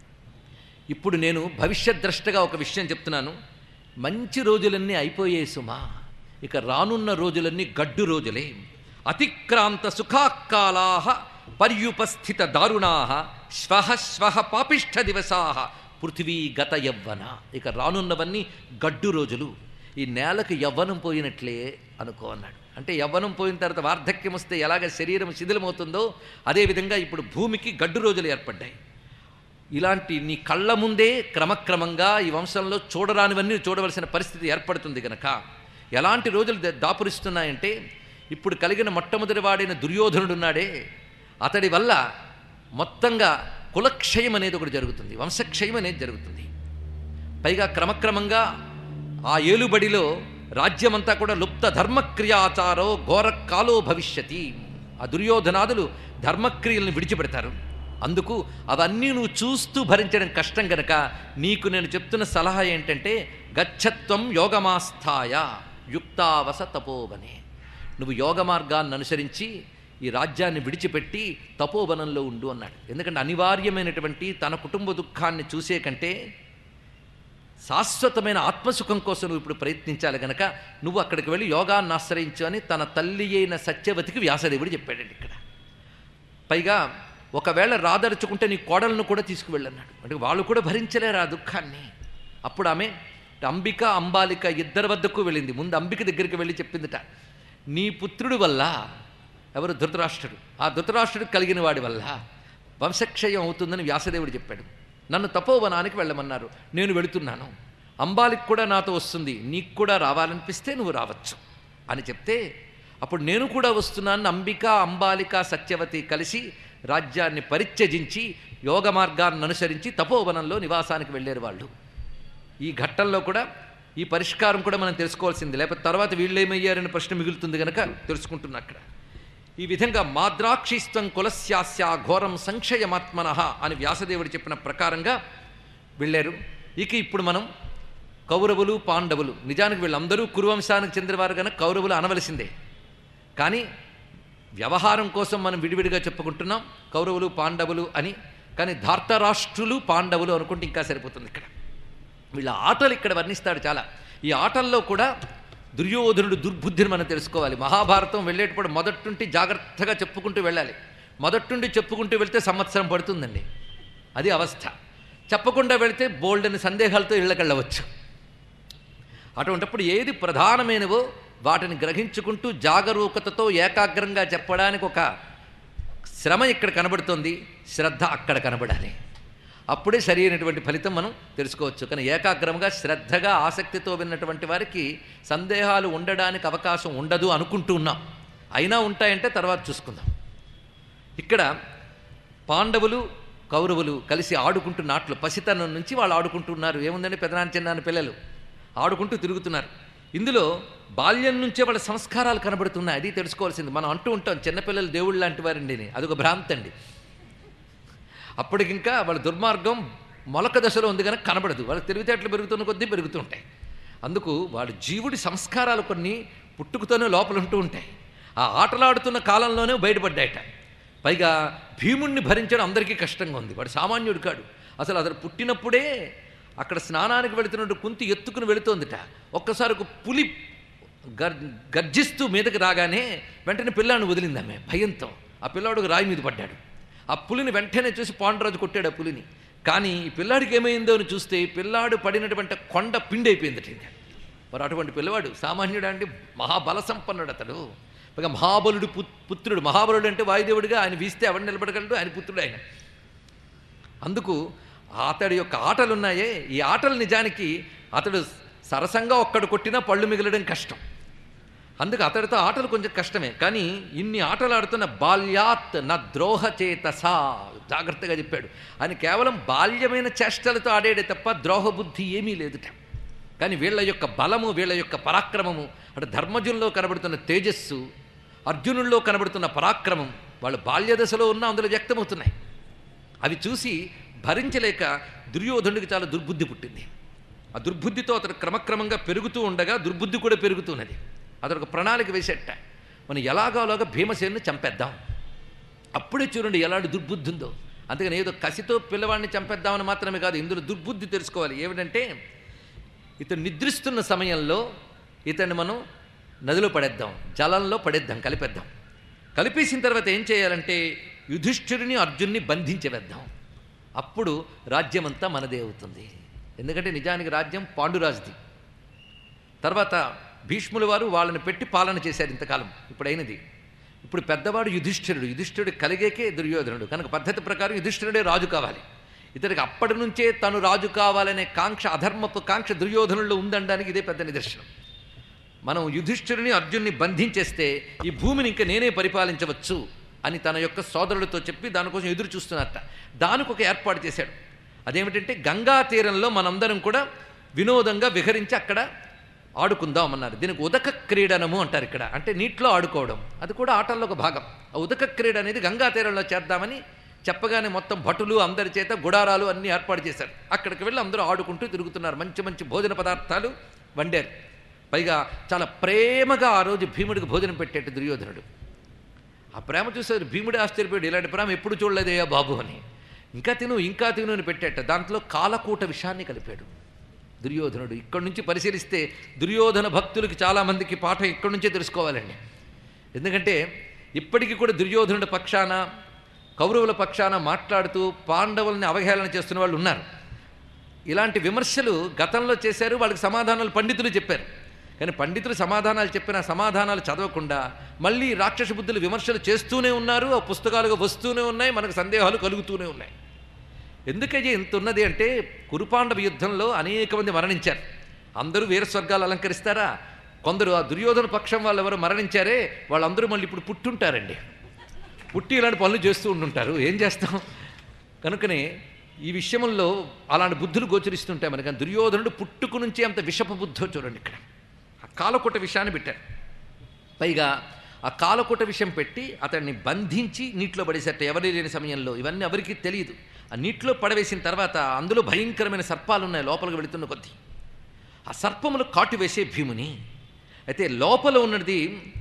ఇప్పుడు నేను భవిష్యత్ ద్రష్టగా ఒక విషయం చెప్తున్నాను మంచి రోజులన్నీ అయిపోయాయి సుమా ఇక రానున్న రోజులన్నీ గడ్డు రోజులే అతిక్రాంత సుఖాకాలా పర్యుపస్థిత దారుణా శ్వహ శ్వహ పాపిష్ఠ దివసా పృథివీ గత యవ్వన ఇక రానున్నవన్నీ గడ్డు రోజులు ఈ నేలకు యవ్వనం పోయినట్లే అనుకో అన్నాడు అంటే యవ్వనం పోయిన తర్వాత వార్ధక్యం వస్తే ఎలాగ శరీరం శిథిలమవుతుందో అదేవిధంగా ఇప్పుడు భూమికి గడ్డు రోజులు ఏర్పడ్డాయి ఇలాంటి నీ కళ్ళ ముందే క్రమక్రమంగా ఈ వంశంలో చూడరానివన్నీ చూడవలసిన పరిస్థితి ఏర్పడుతుంది గనక ఎలాంటి రోజులు ద- దాపురిస్తున్నాయంటే ఇప్పుడు కలిగిన మొట్టమొదటి వాడైన దుర్యోధనుడున్నాడే అతడి వల్ల మొత్తంగా కులక్షయం అనేది ఒకటి జరుగుతుంది వంశక్షయం అనేది జరుగుతుంది పైగా క్రమక్రమంగా ఆ ఏలుబడిలో రాజ్యమంతా కూడా లుప్త ధర్మక్రియాచారో ఘోరకాలో భవిష్యతి ఆ దుర్యోధనాదులు ధర్మక్రియలను విడిచిపెడతారు అందుకు అవన్నీ నువ్వు చూస్తూ భరించడం కష్టం గనక నీకు నేను చెప్తున్న సలహా ఏంటంటే గచ్చత్వం యోగమాస్థాయ యుక్తావస తపోవనే నువ్వు యోగ మార్గాన్ని అనుసరించి ఈ రాజ్యాన్ని విడిచిపెట్టి తపోవనంలో ఉండు అన్నాడు ఎందుకంటే అనివార్యమైనటువంటి తన కుటుంబ దుఃఖాన్ని చూసే కంటే శాశ్వతమైన ఆత్మసుఖం కోసం నువ్వు ఇప్పుడు ప్రయత్నించాలి గనక నువ్వు అక్కడికి వెళ్ళి యోగాన్ని ఆశ్రయించు అని తన తల్లి అయిన సత్యవతికి వ్యాసదేవుడు చెప్పాడండి ఇక్కడ పైగా ఒకవేళ రాదరుచుకుంటే నీ కోడలను కూడా తీసుకువెళ్ళన్నాడు అంటే వాళ్ళు కూడా భరించలేరు ఆ దుఃఖాన్ని అప్పుడు ఆమె అంబిక అంబాలిక ఇద్దరి వద్దకు వెళ్ళింది ముందు అంబిక దగ్గరికి వెళ్ళి చెప్పిందిట నీ పుత్రుడి వల్ల ఎవరు ధృతరాష్ట్రుడు ఆ ధృతరాష్ట్రుడు కలిగిన వాడి వల్ల వంశక్షయం అవుతుందని వ్యాసదేవుడు చెప్పాడు నన్ను తపోవనానికి వెళ్ళమన్నారు నేను వెళుతున్నాను అంబాలికి కూడా నాతో వస్తుంది నీకు కూడా రావాలనిపిస్తే నువ్వు రావచ్చు అని చెప్తే అప్పుడు నేను కూడా వస్తున్నాను అంబిక అంబాలిక సత్యవతి కలిసి రాజ్యాన్ని పరిత్యజించి యోగ మార్గాన్ని అనుసరించి తపోవనంలో నివాసానికి వెళ్ళారు వాళ్ళు ఈ ఘట్టంలో కూడా ఈ పరిష్కారం కూడా మనం తెలుసుకోవాల్సింది లేకపోతే తర్వాత వీళ్ళేమయ్యారనే ప్రశ్న మిగులుతుంది కనుక తెలుసుకుంటున్నా అక్కడ ఈ విధంగా మాద్రాక్షిస్తం కులస్యాస్య ఘోరం సంక్షయమాత్మన అని వ్యాసదేవుడు చెప్పిన ప్రకారంగా వెళ్ళారు ఇక ఇప్పుడు మనం కౌరవులు పాండవులు నిజానికి వీళ్ళందరూ కురువంశానికి చెందినవారు కనుక కౌరవులు అనవలసిందే కానీ వ్యవహారం కోసం మనం విడివిడిగా చెప్పుకుంటున్నాం కౌరవులు పాండవులు అని కానీ ధార్తరాష్ట్రులు పాండవులు అనుకుంటే ఇంకా సరిపోతుంది ఇక్కడ వీళ్ళ ఆటలు ఇక్కడ వర్ణిస్తాడు చాలా ఈ ఆటల్లో కూడా దుర్యోధనుడు దుర్బుద్ధిని మనం తెలుసుకోవాలి మహాభారతం వెళ్ళేటప్పుడు మొదట్టుండి జాగ్రత్తగా చెప్పుకుంటూ వెళ్ళాలి మొదట్టుండి చెప్పుకుంటూ వెళ్తే సంవత్సరం పడుతుందండి అది అవస్థ చెప్పకుండా వెళితే బోల్డ్ అని సందేహాలతో ఇళ్ళకెళ్ళవచ్చు అటువంటిప్పుడు ఏది ప్రధానమైనవో వాటిని గ్రహించుకుంటూ జాగరూకతతో ఏకాగ్రంగా చెప్పడానికి ఒక శ్రమ ఇక్కడ కనబడుతుంది శ్రద్ధ అక్కడ కనబడాలి అప్పుడే సరి అయినటువంటి ఫలితం మనం తెలుసుకోవచ్చు కానీ ఏకాగ్రంగా శ్రద్ధగా ఆసక్తితో విన్నటువంటి వారికి సందేహాలు ఉండడానికి అవకాశం ఉండదు అనుకుంటూ ఉన్నాం అయినా ఉంటాయంటే తర్వాత చూసుకుందాం ఇక్కడ పాండవులు కౌరవులు కలిసి ఆడుకుంటున్న ఆటలు పసితనం నుంచి వాళ్ళు ఆడుకుంటున్నారు ఏముందండి పెదనాన్న చిన్నాన్న పిల్లలు ఆడుకుంటూ తిరుగుతున్నారు ఇందులో బాల్యం నుంచే వాళ్ళ సంస్కారాలు కనబడుతున్నాయి అది తెలుసుకోవాల్సింది మనం అంటూ ఉంటాం చిన్నపిల్లలు దేవుళ్ళు లాంటి వారండి అని అదొక భ్రాంతి అండి అప్పటికింకా వాళ్ళ దుర్మార్గం మొలక దశలో ఉంది కనుక కనబడదు వాళ్ళ తెలివితేటలు పెరుగుతున్న కొద్దీ పెరుగుతుంటాయి అందుకు వాడు జీవుడి సంస్కారాలు కొన్ని పుట్టుకతోనే లోపల ఉంటూ ఉంటాయి ఆ ఆటలాడుతున్న కాలంలోనే బయటపడ్డాయట పైగా భీముణ్ణి భరించడం అందరికీ కష్టంగా ఉంది వాడు సామాన్యుడు కాడు అసలు అతను పుట్టినప్పుడే అక్కడ స్నానానికి వెళుతున్నట్టు కుంతి ఎత్తుకుని వెళుతోందిట ఒక్కసారి ఒక పులి గర్ గర్జిస్తూ మీదకి రాగానే వెంటనే పిల్లాన్ని వదిలింది ఆమె భయంతో ఆ పిల్లాడు రాయి మీద పడ్డాడు ఆ పులిని వెంటనే చూసి పాండురాజు కొట్టాడు ఆ పులిని కానీ ఈ పిల్లాడికి ఏమైందో అని చూస్తే ఈ పిల్లాడు పడినటువంటి కొండ పిండి అయిపోయిందట ఇంకా మరి అటువంటి పిల్లవాడు సామాన్యుడు అంటే మహాబల సంపన్నుడు అతడు పైగా మహాబలుడు పు- పుత్రుడు మహాబలుడు అంటే వాయుదేవుడిగా ఆయన వీస్తే ఎవరు నిలబడగలడు ఆయన పుత్రుడు ఆయన అందుకు అతడి యొక్క ఆటలు ఉన్నాయే ఈ ఆటలు నిజానికి అతడు సరసంగా ఒక్కడు కొట్టినా పళ్ళు మిగలడం కష్టం అందుకు అతడితో ఆటలు కొంచెం కష్టమే కానీ ఇన్ని ఆటలు ఆడుతున్న బాల్యాత్ నా ద్రోహ చేతసా జాగ్రత్తగా చెప్పాడు ఆయన కేవలం బాల్యమైన చేష్టలతో ఆడేడే తప్ప ద్రోహ బుద్ధి ఏమీ లేదుట కానీ వీళ్ళ యొక్క బలము వీళ్ళ యొక్క పరాక్రమము అటు ధర్మజుల్లో కనబడుతున్న తేజస్సు అర్జునుల్లో కనబడుతున్న పరాక్రమం వాళ్ళు బాల్యదశలో ఉన్న అందులో వ్యక్తమవుతున్నాయి అవి చూసి భరించలేక దుర్యోధనుడికి చాలా దుర్బుద్ధి పుట్టింది ఆ దుర్బుద్ధితో అతడు క్రమక్రమంగా పెరుగుతూ ఉండగా దుర్బుద్ధి కూడా పెరుగుతున్నది అతడు ఒక ప్రణాళిక వేసేట మనం ఎలాగోలాగా భీమసేన్ని చంపేద్దాం అప్పుడే చూడండి ఎలాంటి దుర్బుద్ధి ఉందో అందుకని ఏదో కసితో పిల్లవాడిని చంపేద్దామని మాత్రమే కాదు ఇందులో దుర్బుద్ధి తెలుసుకోవాలి ఏమిటంటే ఇతను నిద్రిస్తున్న సమయంలో ఇతన్ని మనం నదిలో పడేద్దాం జలంలో పడేద్దాం కలిపేద్దాం కలిపేసిన తర్వాత ఏం చేయాలంటే యుధిష్ఠిరుని అర్జున్ని బంధించి వేద్దాం అప్పుడు రాజ్యమంతా మనదే అవుతుంది ఎందుకంటే నిజానికి రాజ్యం పాండురాజుది తర్వాత భీష్ముల వారు వాళ్ళని పెట్టి పాలన చేశారు ఇంతకాలం ఇప్పుడైనది ఇప్పుడు పెద్దవాడు యుధిష్ఠిరుడు యుధిష్ఠిరుడు కలిగేకే దుర్యోధనుడు కనుక పద్ధతి ప్రకారం యుధిష్ఠిరుడే రాజు కావాలి ఇతనికి అప్పటి నుంచే తను రాజు కావాలనే కాంక్ష అధర్మపు కాంక్ష దుర్యోధనుల్లో ఉందనడానికి ఇదే పెద్ద నిదర్శనం మనం యుధిష్ఠిరుని అర్జున్ని బంధించేస్తే ఈ భూమిని ఇంకా నేనే పరిపాలించవచ్చు అని తన యొక్క సోదరులతో చెప్పి దానికోసం ఎదురు చూస్తున్నట్ట దానికి ఒక ఏర్పాటు చేశాడు అదేమిటంటే గంగా తీరంలో మనందరం కూడా వినోదంగా విహరించి అక్కడ ఆడుకుందాం అన్నారు దీనికి ఉదక క్రీడనము అంటారు ఇక్కడ అంటే నీటిలో ఆడుకోవడం అది కూడా ఆటల్లో ఒక భాగం ఆ ఉదక క్రీడ అనేది గంగా తీరంలో చేద్దామని చెప్పగానే మొత్తం భటులు అందరి చేత గుడారాలు అన్నీ ఏర్పాటు చేశారు అక్కడికి వెళ్ళి అందరూ ఆడుకుంటూ తిరుగుతున్నారు మంచి మంచి భోజన పదార్థాలు వండారు పైగా చాలా ప్రేమగా ఆ రోజు భీముడికి భోజనం పెట్టేట్టు దుర్యోధనుడు ఆ ప్రేమ చూసేది భీముడే ఆశ్చర్యపోయాడు ఇలాంటి ప్రేమ ఎప్పుడు చూడలేదయ్యా బాబు అని ఇంకా తిను ఇంకా తిను అని పెట్టేట దాంట్లో కాలకూట విషయాన్ని కలిపాడు దుర్యోధనుడు ఇక్కడి నుంచి పరిశీలిస్తే దుర్యోధన భక్తులకి చాలామందికి పాఠం ఇక్కడి నుంచే తెలుసుకోవాలండి ఎందుకంటే ఇప్పటికీ కూడా దుర్యోధనుడి పక్షాన కౌరవుల పక్షాన మాట్లాడుతూ పాండవుల్ని అవహేళన చేస్తున్న వాళ్ళు ఉన్నారు ఇలాంటి విమర్శలు గతంలో చేశారు వాళ్ళకి సమాధానాలు పండితులు చెప్పారు కానీ పండితులు సమాధానాలు చెప్పిన సమాధానాలు చదవకుండా మళ్ళీ రాక్షస బుద్ధులు విమర్శలు చేస్తూనే ఉన్నారు ఆ పుస్తకాలుగా వస్తూనే ఉన్నాయి మనకు సందేహాలు కలుగుతూనే ఉన్నాయి ఎందుకయ్యే ఇంత ఉన్నది అంటే కురుపాండవ యుద్ధంలో అనేక మంది మరణించారు అందరూ వీరస్వర్గాలు అలంకరిస్తారా కొందరు ఆ దుర్యోధన పక్షం వాళ్ళు ఎవరు మరణించారే వాళ్ళందరూ మళ్ళీ ఇప్పుడు పుట్టుంటారండి పుట్టి ఇలాంటి పనులు చేస్తూ ఉంటుంటారు ఏం చేస్తాం కనుకనే ఈ విషయంలో అలాంటి బుద్ధులు గోచరిస్తుంటాయి మనకి దుర్యోధనుడు పుట్టుకు నుంచి అంత విషప బుద్ధో చూడండి ఇక్కడ ఆ కాలకుట విషయాన్ని పెట్టారు పైగా ఆ కాలకుట విషయం పెట్టి అతన్ని బంధించి నీటిలో పడేసట ఎవరి లేని సమయంలో ఇవన్నీ ఎవరికీ తెలియదు ఆ నీటిలో పడవేసిన తర్వాత అందులో భయంకరమైన సర్పాలు ఉన్నాయి లోపలికి వెళుతున్న కొద్దీ ఆ సర్పములు కాటు వేసే భీముని అయితే లోపల ఉన్నది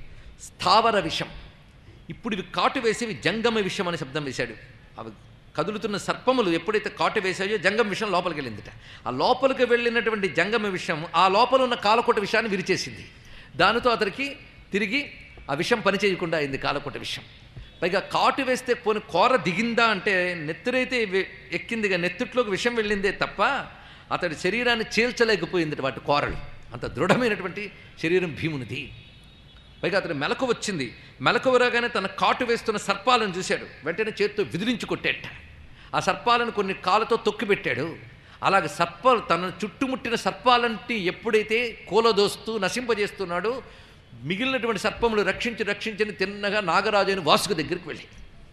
స్థావర విషం ఇప్పుడు ఇవి కాటు వేసేవి జంగమ విషం అనే శబ్దం వేశాడు అవి కదులుతున్న సర్పములు ఎప్పుడైతే కాటు వేసాయో జంగమ విషయం లోపలికి వెళ్ళిందిట ఆ లోపలికి వెళ్ళినటువంటి జంగమ విషం ఆ లోపల ఉన్న కాలకోట విషయాన్ని విరిచేసింది దానితో అతనికి తిరిగి ఆ విషం పనిచేయకుండా అయింది కాలకోట విషం పైగా కాటు వేస్తే పోని కూర దిగిందా అంటే నెత్తురైతే వె- ఎక్కిందిగా నెత్తుట్లోకి విషం వెళ్ళిందే తప్ప అతడి శరీరాన్ని చీల్చలేకపోయింది వాటి కోరలు అంత దృఢమైనటువంటి శరీరం భీమునిది పైగా అతని మెలకు వచ్చింది మెలకు రాగానే తన కాటు వేస్తున్న సర్పాలను చూశాడు వెంటనే చేత్తో విదిలించి కొట్టేట ఆ సర్పాలను కొన్ని కాళ్ళతో తొక్కిపెట్టాడు అలాగే సర్పాలు తన చుట్టుముట్టిన సర్పాలంటి ఎప్పుడైతే కూలదోస్తూ నశింపజేస్తున్నాడో మిగిలినటువంటి సర్పములు రక్షించి రక్షించని తిన్నగా నాగరాజు అని వాసుకు దగ్గరికి వెళ్ళి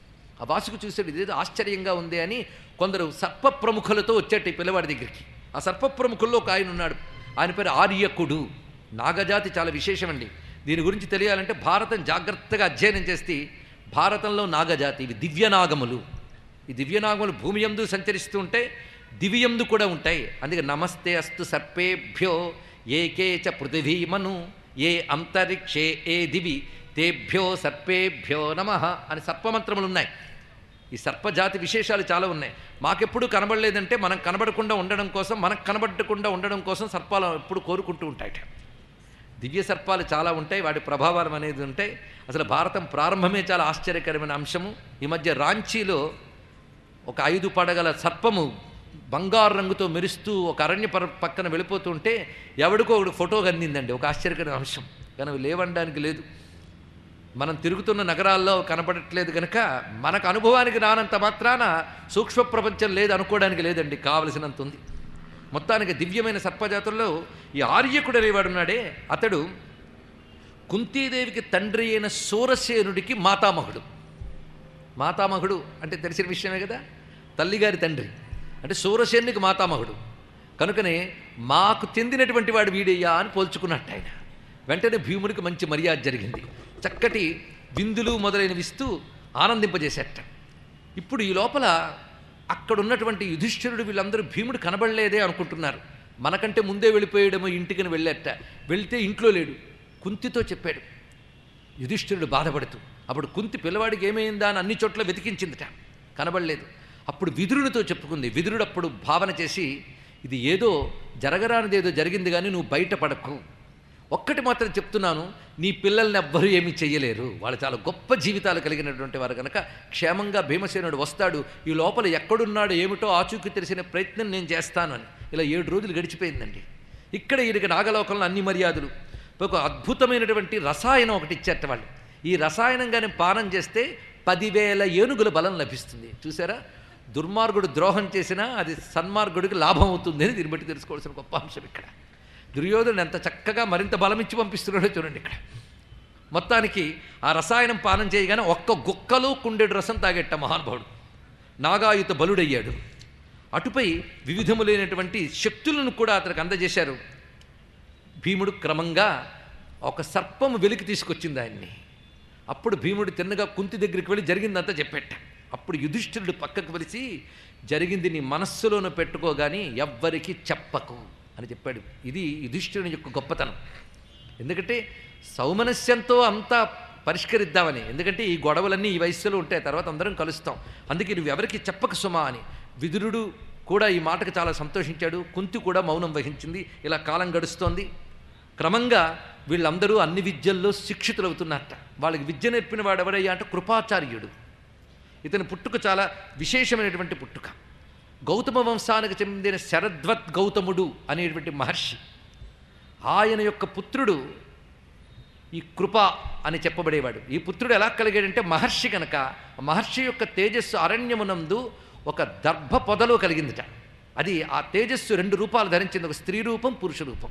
ఆ వాసుకు చూసాడు ఇదేదో ఆశ్చర్యంగా ఉంది అని కొందరు సర్ప ప్రముఖులతో వచ్చేట ఈ పిల్లవాడి దగ్గరికి ఆ సర్ప ప్రముఖుల్లో ఒక ఆయన ఉన్నాడు ఆయన పేరు ఆర్యకుడు నాగజాతి చాలా విశేషమండి దీని గురించి తెలియాలంటే భారతం జాగ్రత్తగా అధ్యయనం చేస్తే భారతంలో నాగజాతి ఇవి దివ్యనాగములు ఈ దివ్యనాగములు భూమి యందు సంచరిస్తూ ఉంటే దివ్యందు కూడా ఉంటాయి అందుకే నమస్తే అస్తు సర్పేభ్యో ఏకే చ పృథివీమను ఏ అంతరిక్షే ఏ దివి తేభ్యో సర్పేభ్యో నమ అని సర్పమంత్రములు ఉన్నాయి ఈ సర్పజాతి విశేషాలు చాలా ఉన్నాయి మాకెప్పుడు కనబడలేదంటే మనం కనబడకుండా ఉండడం కోసం మనకు కనబడకుండా ఉండడం కోసం సర్పాలు ఎప్పుడు కోరుకుంటూ ఉంటాయట దివ్య సర్పాలు చాలా ఉంటాయి వాటి ప్రభావాలు అనేది ఉంటాయి అసలు భారతం ప్రారంభమే చాలా ఆశ్చర్యకరమైన అంశము ఈ మధ్య రాంచీలో ఒక ఐదు పడగల సర్పము బంగారు రంగుతో మెరుస్తూ ఒక అరణ్య పర పక్కన వెళ్ళిపోతుంటే ఎవడికో ఒకటి ఫోటో అందిందండి ఒక ఆశ్చర్యకరమైన అంశం కానీ అవి లేవనడానికి లేదు మనం తిరుగుతున్న నగరాల్లో కనపడట్లేదు కనుక మనకు అనుభవానికి రానంత మాత్రాన సూక్ష్మ ప్రపంచం లేదు అనుకోవడానికి లేదండి కావలసినంత ఉంది మొత్తానికి దివ్యమైన సర్పజాతుల్లో ఈ ఆర్యకుడు అనేవాడున్నాడే అతడు కుంతీదేవికి తండ్రి అయిన సూరసేనుడికి మాతామహుడు మాతామహుడు అంటే తెలిసిన విషయమే కదా తల్లిగారి తండ్రి అంటే సూరసేనునికి మాతామహుడు కనుకనే మాకు చెందినటువంటి వాడు వీడయ్యా అని పోల్చుకున్నట్టు ఆయన వెంటనే భీముడికి మంచి మర్యాద జరిగింది చక్కటి విందులు మొదలైనవి ఇస్తూ ఆనందింపజేసేట ఇప్పుడు ఈ లోపల అక్కడ ఉన్నటువంటి యుధిష్ఠిరుడు వీళ్ళందరూ భీముడు కనబడలేదే అనుకుంటున్నారు మనకంటే ముందే వెళ్ళిపోయాడేమో ఇంటికని వెళ్ళేట వెళ్తే ఇంట్లో లేడు కుంతితో చెప్పాడు యుధిష్ఠిరుడు బాధపడుతూ అప్పుడు కుంతి పిల్లవాడికి ఏమైందా అని అన్ని చోట్ల వెతికించిందిట కనబడలేదు అప్పుడు విదురునితో చెప్పుకుంది విదురుడు అప్పుడు భావన చేసి ఇది ఏదో జరగరానిది ఏదో జరిగింది కానీ నువ్వు బయటపడకు ఒక్కటి మాత్రం చెప్తున్నాను నీ పిల్లల్ని ఎవ్వరూ ఏమీ చెయ్యలేరు వాళ్ళు చాలా గొప్ప జీవితాలు కలిగినటువంటి వారు కనుక క్షేమంగా భీమసేనుడు వస్తాడు ఈ లోపల ఎక్కడున్నాడో ఏమిటో ఆచూకీ తెలిసిన ప్రయత్నం నేను చేస్తాను అని ఇలా ఏడు రోజులు గడిచిపోయిందండి ఇక్కడ ఈయనకి నాగలోకంలో అన్ని మర్యాదలు ఒక అద్భుతమైనటువంటి రసాయనం ఒకటి ఇచ్చేట వాళ్ళు ఈ రసాయనం కానీ పానం చేస్తే పదివేల ఏనుగుల బలం లభిస్తుంది చూసారా దుర్మార్గుడు ద్రోహం చేసినా అది సన్మార్గుడికి లాభం అవుతుంది అని దీన్ని బట్టి తెలుసుకోవాల్సిన గొప్ప అంశం ఇక్కడ దుర్యోధనుడు ఎంత చక్కగా మరింత బలం ఇచ్చి పంపిస్తున్నాడో చూడండి ఇక్కడ మొత్తానికి ఆ రసాయనం పానం చేయగానే ఒక్క గుక్కలో కుండెడు రసం తాగెట్ట మహానుభావుడు నాగాయుత బలుడయ్యాడు అటుపై వివిధములైనటువంటి శక్తులను కూడా అతనికి అందజేశారు భీముడు క్రమంగా ఒక సర్పము వెలికి తీసుకొచ్చింది ఆయన్ని అప్పుడు భీముడు తిన్నగా కుంతి దగ్గరికి వెళ్ళి జరిగిందంతా చెప్పేట అప్పుడు యుధిష్ఠిరుడు పక్కకు పిలిచి జరిగింది నీ మనస్సులోనూ పెట్టుకోగాని ఎవ్వరికి చెప్పకు అని చెప్పాడు ఇది యుధిష్ఠిరుని యొక్క గొప్పతనం ఎందుకంటే సౌమనస్యంతో అంతా పరిష్కరిద్దామని ఎందుకంటే ఈ గొడవలన్నీ ఈ వయస్సులో ఉంటాయి తర్వాత అందరం కలుస్తాం అందుకే నువ్వు ఎవరికి చెప్పక సుమా అని విదురుడు కూడా ఈ మాటకు చాలా సంతోషించాడు కుంతి కూడా మౌనం వహించింది ఇలా కాలం గడుస్తోంది క్రమంగా వీళ్ళందరూ అన్ని విద్యల్లో శిక్షితులవుతున్నారట వాళ్ళకి విద్య నేర్పిన వాడు ఎవరయ్యా అంటే కృపాచార్యుడు ఇతని పుట్టుక చాలా విశేషమైనటువంటి పుట్టుక గౌతమ వంశానికి చెందిన శరద్వత్ గౌతముడు అనేటువంటి మహర్షి ఆయన యొక్క పుత్రుడు ఈ కృప అని చెప్పబడేవాడు ఈ పుత్రుడు ఎలా కలిగాడంటే మహర్షి కనుక ఆ మహర్షి యొక్క తేజస్సు అరణ్యమునందు ఒక దర్భ పొదలో కలిగిందిట అది ఆ తేజస్సు రెండు రూపాలు ధరించింది ఒక స్త్రీ రూపం పురుష రూపం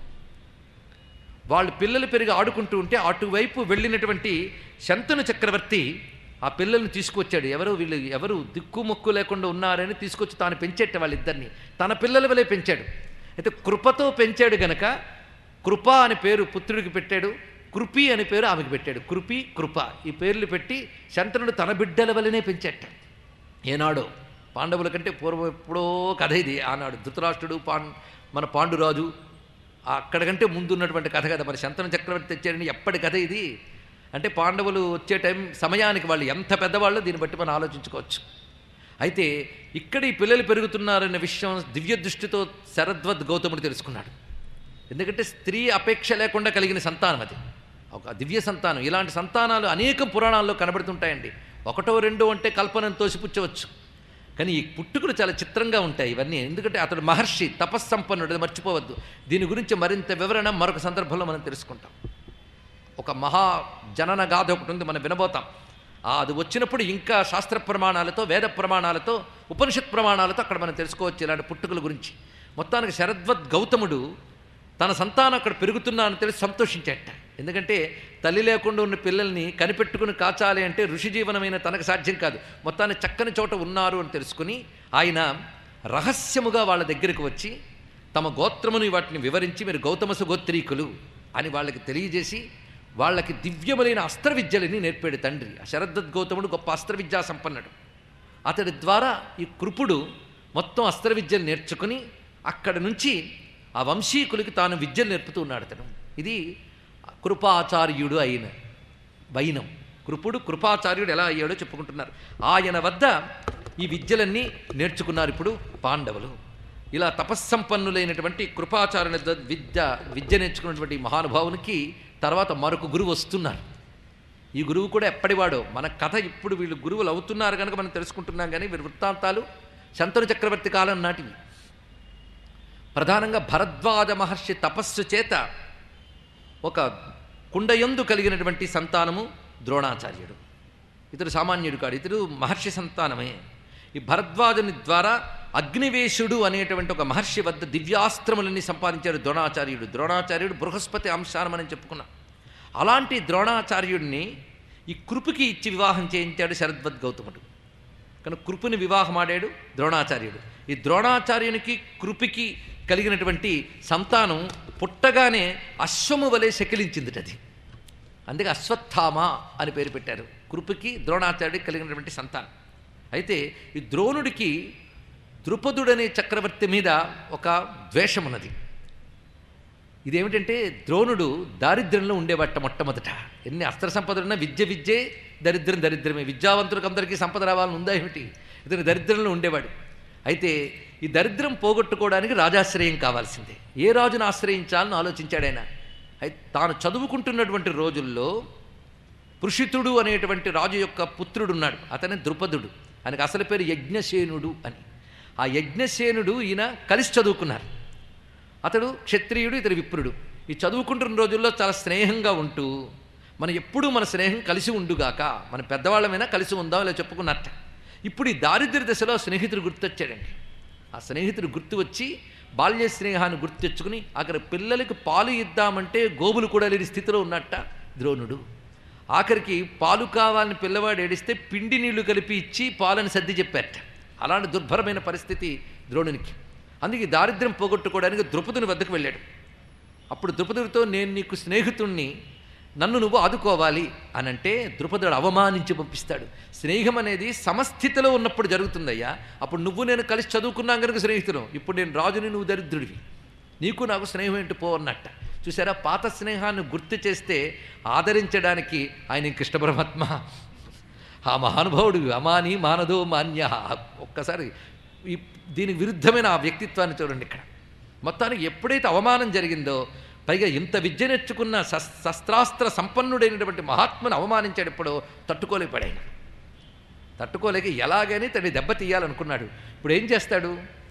వాళ్ళు పిల్లలు పెరిగి ఆడుకుంటూ ఉంటే అటువైపు వెళ్ళినటువంటి శంతను చక్రవర్తి ఆ పిల్లల్ని తీసుకొచ్చాడు ఎవరు వీళ్ళు ఎవరు దిక్కు మొక్కు లేకుండా ఉన్నారని తీసుకొచ్చి తాను పెంచేట వాళ్ళిద్దరిని తన పిల్లల వలె పెంచాడు అయితే కృపతో పెంచాడు గనక కృప అని పేరు పుత్రుడికి పెట్టాడు కృపి అని పేరు ఆమెకి పెట్టాడు కృపి కృప ఈ పేర్లు పెట్టి శంతనుడు తన బిడ్డల వలనే పెంచాట ఏనాడో పాండవుల కంటే పూర్వం ఎప్పుడో కథ ఇది ఆనాడు ధృతరాష్ట్రుడు పాండ్ మన పాండురాజు అక్కడ కంటే ముందు ఉన్నటువంటి కథ కదా మరి శంతన చక్రవర్తి తెచ్చాడని ఎప్పటి కథ ఇది అంటే పాండవులు వచ్చే టైం సమయానికి వాళ్ళు ఎంత పెద్దవాళ్ళు దీన్ని బట్టి మనం ఆలోచించుకోవచ్చు అయితే ఇక్కడ ఈ పిల్లలు పెరుగుతున్నారనే విషయం దివ్య దృష్టితో శరద్వత్ గౌతముడు తెలుసుకున్నాడు ఎందుకంటే స్త్రీ అపేక్ష లేకుండా కలిగిన సంతానం అది ఒక దివ్య సంతానం ఇలాంటి సంతానాలు అనేక పురాణాల్లో కనబడుతుంటాయండి ఒకటో రెండో అంటే కల్పనను తోసిపుచ్చవచ్చు కానీ ఈ పుట్టుకలు చాలా చిత్రంగా ఉంటాయి ఇవన్నీ ఎందుకంటే అతడు మహర్షి తపస్సంపన్నుడు అది మర్చిపోవద్దు దీని గురించి మరింత వివరణ మరొక సందర్భంలో మనం తెలుసుకుంటాం ఒక మహా జనన గాథ ఒకటి ఉంది మనం వినబోతాం ఆ అది వచ్చినప్పుడు ఇంకా శాస్త్ర ప్రమాణాలతో వేద ప్రమాణాలతో ఉపనిషత్ ప్రమాణాలతో అక్కడ మనం తెలుసుకోవచ్చు ఇలాంటి పుట్టుకల గురించి మొత్తానికి శరద్వత్ గౌతముడు తన సంతానం అక్కడ పెరుగుతున్నానని తెలిసి సంతోషించేట ఎందుకంటే తల్లి లేకుండా ఉన్న పిల్లల్ని కనిపెట్టుకుని కాచాలి అంటే ఋషి జీవనమైన తనకు సాధ్యం కాదు మొత్తాన్ని చక్కని చోట ఉన్నారు అని తెలుసుకుని ఆయన రహస్యముగా వాళ్ళ దగ్గరికి వచ్చి తమ గోత్రముని వాటిని వివరించి మీరు గౌతమసు గోత్రీకులు అని వాళ్ళకి తెలియజేసి వాళ్ళకి దివ్యములైన అస్త్ర విద్యలని నేర్పాడు తండ్రి ఆ శరద్వత్ గౌతముడు గొప్ప అస్త్ర విద్యా సంపన్నుడు అతడి ద్వారా ఈ కృపుడు మొత్తం అస్త్ర విద్యలు నేర్చుకుని అక్కడ నుంచి ఆ వంశీకులకి తాను విద్యలు నేర్పుతూ ఉన్నాడు అతను ఇది కృపాచార్యుడు అయిన వైనం కృపుడు కృపాచార్యుడు ఎలా అయ్యాడో చెప్పుకుంటున్నారు ఆయన వద్ద ఈ విద్యలన్నీ నేర్చుకున్నారు ఇప్పుడు పాండవులు ఇలా తపస్సంపన్నులైనటువంటి కృపాచార్యుని ద- విద్య విద్య నేర్చుకున్నటువంటి మహానుభావునికి తర్వాత మరొక గురువు వస్తున్నారు ఈ గురువు కూడా ఎప్పటివాడో మన కథ ఇప్పుడు వీళ్ళు గురువులు అవుతున్నారు కనుక మనం తెలుసుకుంటున్నాం కానీ వీరి వృత్తాంతాలు శంతను చక్రవర్తి కాలం నాటివి ప్రధానంగా భరద్వాజ మహర్షి తపస్సు చేత ఒక కుండయందు కలిగినటువంటి సంతానము ద్రోణాచార్యుడు ఇతడు సామాన్యుడు కాడు ఇతడు మహర్షి సంతానమే ఈ భరద్వాజుని ద్వారా అగ్నివేశుడు అనేటువంటి ఒక మహర్షి వద్ద దివ్యాస్త్రములన్నీ సంపాదించాడు ద్రోణాచార్యుడు ద్రోణాచార్యుడు బృహస్పతి అంశానం అని చెప్పుకున్నాం అలాంటి ద్రోణాచార్యుడిని ఈ కృపుకి ఇచ్చి వివాహం చేయించాడు శరద్వత్ గౌతముడు కనుక కృపుని వివాహం ఆడాడు ద్రోణాచార్యుడు ఈ ద్రోణాచార్యునికి కృపికి కలిగినటువంటి సంతానం పుట్టగానే అశ్వము వలె శకిలించిందిట అది అందుకే అశ్వత్థామ అని పేరు పెట్టారు కృపికి ద్రోణాచార్యుడికి కలిగినటువంటి సంతానం అయితే ఈ ద్రోణుడికి ద్రుపదుడనే చక్రవర్తి మీద ఒక ద్వేషం ఉన్నది ఇదేమిటంటే ద్రోణుడు దారిద్ర్యంలో ఉండేవాట మొట్టమొదట ఎన్ని అస్త్ర సంపదలున్నా విద్య విద్యే దరిద్రం దరిద్రమే విద్యావంతులకు అందరికీ సంపద రావాలని ఉందా ఏమిటి ఇతను దరిద్రంలో ఉండేవాడు అయితే ఈ దరిద్రం పోగొట్టుకోవడానికి రాజాశ్రయం కావాల్సిందే ఏ రాజును ఆశ్రయించాలని ఆలోచించాడు ఆయన అయితే తాను చదువుకుంటున్నటువంటి రోజుల్లో పృషితుడు అనేటువంటి రాజు యొక్క పుత్రుడు ఉన్నాడు అతనే ద్రుపదుడు ఆయనకు అసలు పేరు యజ్ఞసేనుడు అని ఆ యజ్ఞసేనుడు ఈయన కలిసి చదువుకున్నారు అతడు క్షత్రియుడు ఇతడు విప్రుడు ఈ చదువుకుంటున్న రోజుల్లో చాలా స్నేహంగా ఉంటూ మనం ఎప్పుడూ మన స్నేహం కలిసి ఉండుగాక మన పెద్దవాళ్ళమైనా కలిసి ఉందాం ఇలా చెప్పుకున్నట్ట ఇప్పుడు ఈ దారిద్ర్య దశలో ఆ స్నేహితుడు గుర్తొచ్చాడండి ఆ స్నేహితుడు గుర్తు వచ్చి బాల్య స్నేహాన్ని గుర్తు తెచ్చుకుని అక్కడ పిల్లలకి పాలు ఇద్దామంటే గోబులు కూడా లేని స్థితిలో ఉన్నట్ట ద్రోణుడు ఆఖరికి పాలు కావాలని పిల్లవాడు ఏడిస్తే పిండి నీళ్లు కలిపి ఇచ్చి పాలని సర్ది చెప్పారట అలాంటి దుర్భరమైన పరిస్థితి ద్రోణునికి అందుకే ఈ దారిద్ర్యం పోగొట్టుకోవడానికి ద్రుపదుని వద్దకు వెళ్ళాడు అప్పుడు ద్రుపదుడితో నేను నీకు స్నేహితుణ్ణి నన్ను నువ్వు ఆదుకోవాలి అని అంటే ద్రుపదుడు అవమానించి పంపిస్తాడు స్నేహం అనేది సమస్థితిలో ఉన్నప్పుడు జరుగుతుందయ్యా అప్పుడు నువ్వు నేను కలిసి చదువుకున్నాం కనుక స్నేహితులు ఇప్పుడు నేను రాజుని నువ్వు దరిద్రుడివి నీకు నాకు స్నేహం ఏంటి పో అన్నట్ట చూసారా పాత స్నేహాన్ని గుర్తు చేస్తే ఆదరించడానికి ఆయన కృష్ణ పరమాత్మ ఆ మహానుభావుడు అమాని మానదో మాన్య ఒక్కసారి ఈ దీనికి విరుద్ధమైన ఆ వ్యక్తిత్వాన్ని చూడండి ఇక్కడ మొత్తానికి ఎప్పుడైతే అవమానం జరిగిందో పైగా ఇంత విద్య నేర్చుకున్న శస్ శస్త్రాస్త్ర సంపన్నుడైనటువంటి మహాత్ముని అవమానించేటప్పుడు తట్టుకోలేపాడాయన తట్టుకోలేక ఎలాగని తన దెబ్బ తీయాలనుకున్నాడు ఇప్పుడు ఏం చేస్తాడు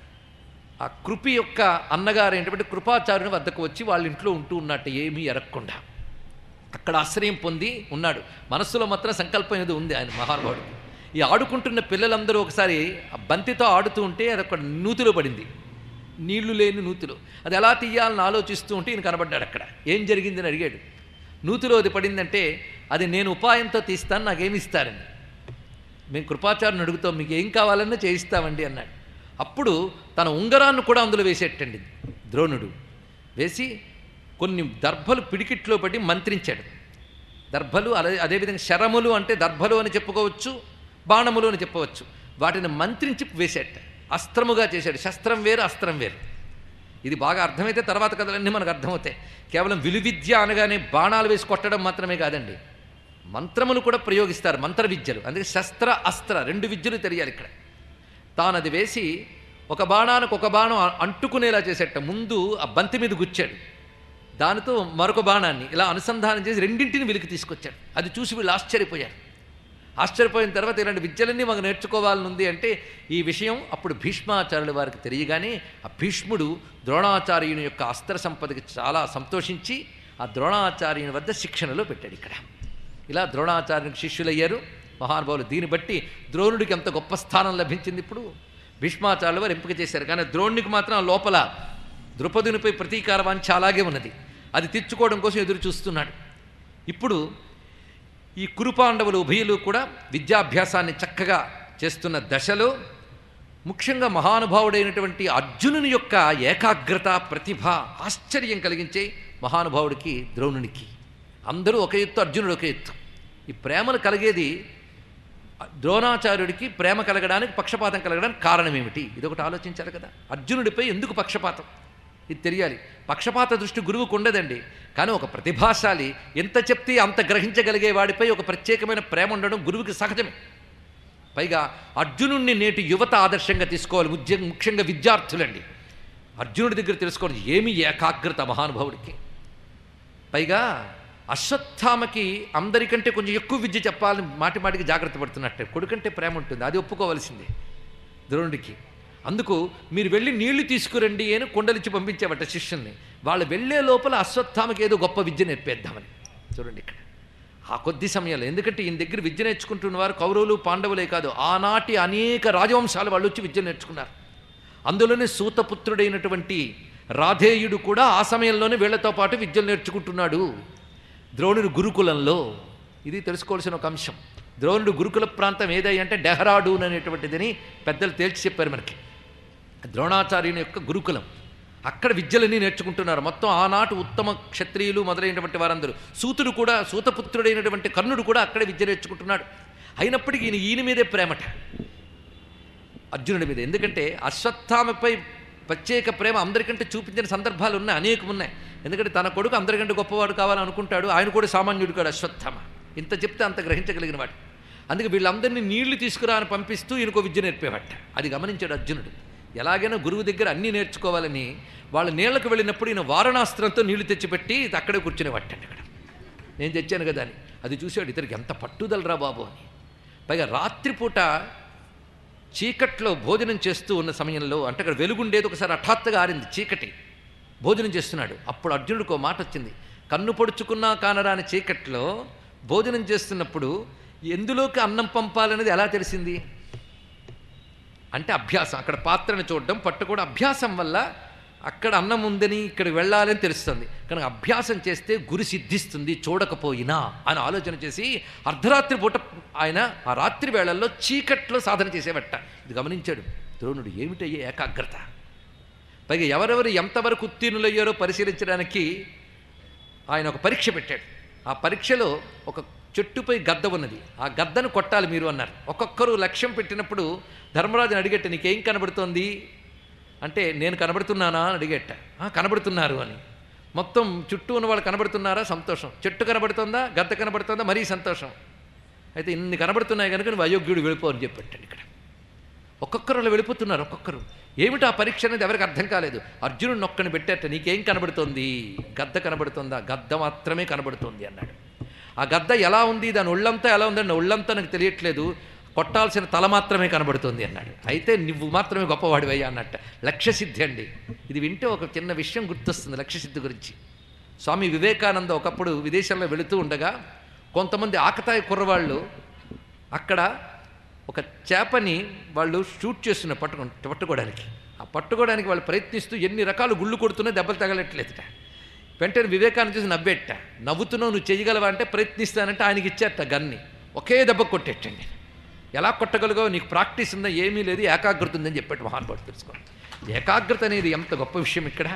ఆ కృపి యొక్క అన్నగారైనటువంటి కృపాచార్యుని వద్దకు వచ్చి వాళ్ళ ఇంట్లో ఉంటూ ఉన్నట్టు ఏమీ ఎరగకుండా అక్కడ ఆశ్రయం పొంది ఉన్నాడు మనస్సులో మాత్రం సంకల్పం ఏదో ఉంది ఆయన మహానుభావుడికి ఈ ఆడుకుంటున్న పిల్లలందరూ ఒకసారి ఆ బంతితో ఆడుతూ ఉంటే అది ఒక నూతిలో పడింది నీళ్లు లేని నూతిలో అది ఎలా తీయాలని ఆలోచిస్తూ ఉంటే ఈయన కనబడ్డాడు అక్కడ ఏం జరిగిందని అడిగాడు నూతిలో అది పడిందంటే అది నేను ఉపాయంతో తీస్తాను నాకేమి ఇస్తారని మేము కృపాచార్యుని అడుగుతాం మీకు ఏం కావాలన్నా చేయిస్తామండి అన్నాడు అప్పుడు తన ఉంగరాన్ని కూడా అందులో వేసేటండి ద్రోణుడు వేసి కొన్ని దర్భలు పిడికిట్లో పడి మంత్రించాడు దర్భలు అదే అదేవిధంగా శరములు అంటే దర్భలు అని చెప్పుకోవచ్చు బాణములు అని చెప్పవచ్చు వాటిని మంత్రించి వేసేట అస్త్రముగా చేశాడు శస్త్రం వేరు అస్త్రం వేరు ఇది బాగా అర్థమైతే తర్వాత కథలన్నీ మనకు అర్థమవుతాయి కేవలం విలువిద్య అనగానే బాణాలు వేసి కొట్టడం మాత్రమే కాదండి మంత్రములు కూడా ప్రయోగిస్తారు మంత్ర విద్యలు అందుకే శస్త్ర అస్త్ర రెండు విద్యలు తెలియాలి ఇక్కడ తాను అది వేసి ఒక బాణానికి ఒక బాణం అంటుకునేలా చేసేట ముందు ఆ బంతి మీద గుచ్చాడు దానితో మరొక బాణాన్ని ఇలా అనుసంధానం చేసి రెండింటిని వెలికి తీసుకొచ్చాడు అది చూసి వీళ్ళు ఆశ్చర్యపోయారు ఆశ్చర్యపోయిన తర్వాత ఇలాంటి విద్యలన్నీ మాకు నేర్చుకోవాలని ఉంది అంటే ఈ విషయం అప్పుడు భీష్మాచార్యుల వారికి తెలియగానే ఆ భీష్ముడు ద్రోణాచార్యుని యొక్క అస్త్ర సంపదకి చాలా సంతోషించి ఆ ద్రోణాచార్యుని వద్ద శిక్షణలో పెట్టాడు ఇక్కడ ఇలా ద్రోణాచార్యునికి శిష్యులయ్యారు మహానుభావులు దీన్ని బట్టి ద్రోణుడికి ఎంత గొప్ప స్థానం లభించింది ఇప్పుడు భీష్మాచార్యుల వారు ఎంపిక చేశారు కానీ ద్రోణుడికి మాత్రం ఆ లోపల ద్రుపదునిపై ప్రతీకార వాంఛ అలాగే ఉన్నది అది తెచ్చుకోవడం కోసం ఎదురు చూస్తున్నాడు ఇప్పుడు ఈ కురుపాండవులు ఉభయులు కూడా విద్యాభ్యాసాన్ని చక్కగా చేస్తున్న దశలో ముఖ్యంగా మహానుభావుడైనటువంటి అర్జునుని యొక్క ఏకాగ్రత ప్రతిభ ఆశ్చర్యం కలిగించే మహానుభావుడికి ద్రోణునికి అందరూ ఒక ఎత్తు అర్జునుడు ఒక ఎత్తు ఈ ప్రేమను కలిగేది ద్రోణాచార్యుడికి ప్రేమ కలగడానికి పక్షపాతం కలగడానికి కారణం ఏమిటి ఇది ఒకటి ఆలోచించాలి కదా అర్జునుడిపై ఎందుకు పక్షపాతం ఇది తెలియాలి పక్షపాత దృష్టి గురువుకు ఉండదండి కానీ ఒక ప్రతిభాశాలి ఎంత చెప్తే అంత గ్రహించగలిగే వాడిపై ఒక ప్రత్యేకమైన ప్రేమ ఉండడం గురువుకి సహజమే పైగా అర్జునుడిని నేటి యువత ఆదర్శంగా తీసుకోవాలి ఉద్య ముఖ్యంగా విద్యార్థులండి అర్జునుడి దగ్గర తెలుసుకోవాలి ఏమి ఏకాగ్రత మహానుభావుడికి పైగా అశ్వత్థామకి అందరికంటే కొంచెం ఎక్కువ విద్య చెప్పాలని మాటి మాటికి జాగ్రత్త పడుతున్నట్టే కొడుకంటే ప్రేమ ఉంటుంది అది ఒప్పుకోవాల్సిందే ద్రోణుడికి అందుకు మీరు వెళ్ళి నీళ్లు తీసుకురండి అని కొండలిచ్చి పంపించేవట శిష్యుల్ని వాళ్ళు వెళ్ళే లోపల అశ్వత్థామకి ఏదో గొప్ప విద్య నేర్పేద్దామని చూడండి ఇక్కడ ఆ కొద్ది సమయంలో ఎందుకంటే ఈయన దగ్గర విద్య నేర్చుకుంటున్న వారు కౌరవులు పాండవులే కాదు ఆనాటి అనేక రాజవంశాలు వాళ్ళు వచ్చి విద్య నేర్చుకున్నారు అందులోనే సూతపుత్రుడైనటువంటి రాధేయుడు కూడా ఆ సమయంలోనే వీళ్లతో పాటు విద్యలు నేర్చుకుంటున్నాడు ద్రోణుడి గురుకులంలో ఇది తెలుసుకోవాల్సిన ఒక అంశం ద్రోణుడు గురుకుల ప్రాంతం ఏదై అంటే డెహ్రాడూన్ అనేటువంటిదని పెద్దలు తేల్చి చెప్పారు మనకి ద్రోణాచార్యుని యొక్క గురుకులం అక్కడ విద్యలన్నీ నేర్చుకుంటున్నారు మొత్తం ఆనాటి ఉత్తమ క్షత్రియులు మొదలైనటువంటి వారందరూ సూతుడు కూడా సూతపుత్రుడైనటువంటి కర్ణుడు కూడా అక్కడే విద్య నేర్చుకుంటున్నాడు అయినప్పటికీ ఈయన ఈయన మీదే ప్రేమట అర్జునుడి మీద ఎందుకంటే అశ్వత్థామపై ప్రత్యేక ప్రేమ అందరికంటే చూపించిన సందర్భాలు ఉన్నాయి అనేకం ఉన్నాయి ఎందుకంటే తన కొడుకు అందరికంటే గొప్పవాడు కావాలనుకుంటాడు ఆయన కూడా సామాన్యుడు కాడు అశ్వత్థామ ఇంత చెప్తే అంత గ్రహించగలిగిన వాడు అందుకే వీళ్ళందరినీ నీళ్లు తీసుకురా అని పంపిస్తూ ఈయనకో విద్య నేర్పేవాట అది గమనించాడు అర్జునుడు ఎలాగైనా గురువు దగ్గర అన్నీ నేర్చుకోవాలని వాళ్ళ నీళ్లకు వెళ్ళినప్పుడు ఈయన వారణాస్త్రంతో నీళ్లు తెచ్చిపెట్టి అక్కడే కూర్చునేవాటండి అక్కడ నేను తెచ్చాను కదా అని అది చూశాడు ఇతనికి ఎంత పట్టుదలరా బాబు అని పైగా రాత్రిపూట చీకట్లో భోజనం చేస్తూ ఉన్న సమయంలో అంటే అక్కడ వెలుగుండేది ఒకసారి హఠాత్తుగా ఆరింది చీకటి భోజనం చేస్తున్నాడు అప్పుడు అర్జునుడికి ఒక మాట వచ్చింది కన్ను పొడుచుకున్నా కానరాని చీకట్లో భోజనం చేస్తున్నప్పుడు ఎందులోకి అన్నం పంపాలనేది ఎలా తెలిసింది అంటే అభ్యాసం అక్కడ పాత్రను చూడడం పట్టు కూడా అభ్యాసం వల్ల అక్కడ అన్నం ఉందని ఇక్కడికి వెళ్ళాలని తెలుస్తుంది కనుక అభ్యాసం చేస్తే గురి సిద్ధిస్తుంది చూడకపోయినా అని ఆలోచన చేసి అర్ధరాత్రి పూట ఆయన ఆ రాత్రి వేళల్లో చీకట్లో సాధన చేసేవట ఇది గమనించాడు ద్రోణుడు ఏమిటయ్యే ఏకాగ్రత పైగా ఎవరెవరు ఎంతవరకు ఉత్తీర్ణులయ్యారో పరిశీలించడానికి ఆయన ఒక పరీక్ష పెట్టాడు ఆ పరీక్షలో ఒక చెట్టుపై గద్ద ఉన్నది ఆ గద్దను కొట్టాలి మీరు అన్నారు ఒక్కొక్కరు లక్ష్యం పెట్టినప్పుడు ధర్మరాజుని అడిగట్ట నీకేం కనబడుతోంది అంటే నేను కనబడుతున్నానా అని అడిగట్ట "ఆ, కనబడుతున్నారు అని మొత్తం చుట్టూ ఉన్న వాళ్ళు కనబడుతున్నారా సంతోషం చెట్టు కనబడుతుందా గద్ద కనబడుతుందా మరీ సంతోషం అయితే ఇన్ని కనబడుతున్నాయి కనుక నువ్వు అయోగ్యుడు వెళ్ళిపో అని చెప్పాడు ఇక్కడ ఒక్కొక్కరు అలా వెళ్ళిపోతున్నారు ఒక్కొక్కరు ఏమిటి ఆ పరీక్ష అనేది ఎవరికి అర్థం కాలేదు అర్జునుడు నొక్కని పెట్టేట నీకేం కనబడుతోంది గద్ద కనబడుతుందా గద్ద మాత్రమే కనబడుతోంది అన్నాడు ఆ గద్ద ఎలా ఉంది దాని ఒళ్ళంతా ఎలా ఉందండి ఒళ్ళంతా నాకు తెలియట్లేదు కొట్టాల్సిన తల మాత్రమే కనబడుతుంది అన్నాడు అయితే నువ్వు మాత్రమే గొప్పవాడివయ్యా అన్నట్ట లక్ష్యసిద్ధి అండి ఇది వింటే ఒక చిన్న విషయం గుర్తొస్తుంది లక్ష్యసిద్ధి గురించి స్వామి వివేకానంద ఒకప్పుడు విదేశాల్లో వెళుతూ ఉండగా కొంతమంది ఆకతాయి కుర్రవాళ్ళు అక్కడ ఒక చేపని వాళ్ళు షూట్ చేస్తున్న పట్టుకు పట్టుకోవడానికి ఆ పట్టుకోవడానికి వాళ్ళు ప్రయత్నిస్తూ ఎన్ని రకాలు గుళ్ళు కొడుతున్నా దెబ్బలు తగలట్లేదుట వెంటనే వివేకానంద చూసి నవ్వేట నవ్వుతున్నావు నువ్వు చేయగలవా అంటే ప్రయత్నిస్తానంటే ఆయనకి ఇచ్చేట గన్ని ఒకే దెబ్బ కొట్టేటండి ఎలా కొట్టగలిగావు నీకు ప్రాక్టీస్ ఉందా ఏమీ లేదు ఏకాగ్రత ఉందని చెప్పాడు మహానుభావుడు తెలుసుకోండి ఏకాగ్రత అనేది ఎంత గొప్ప విషయం ఇక్కడ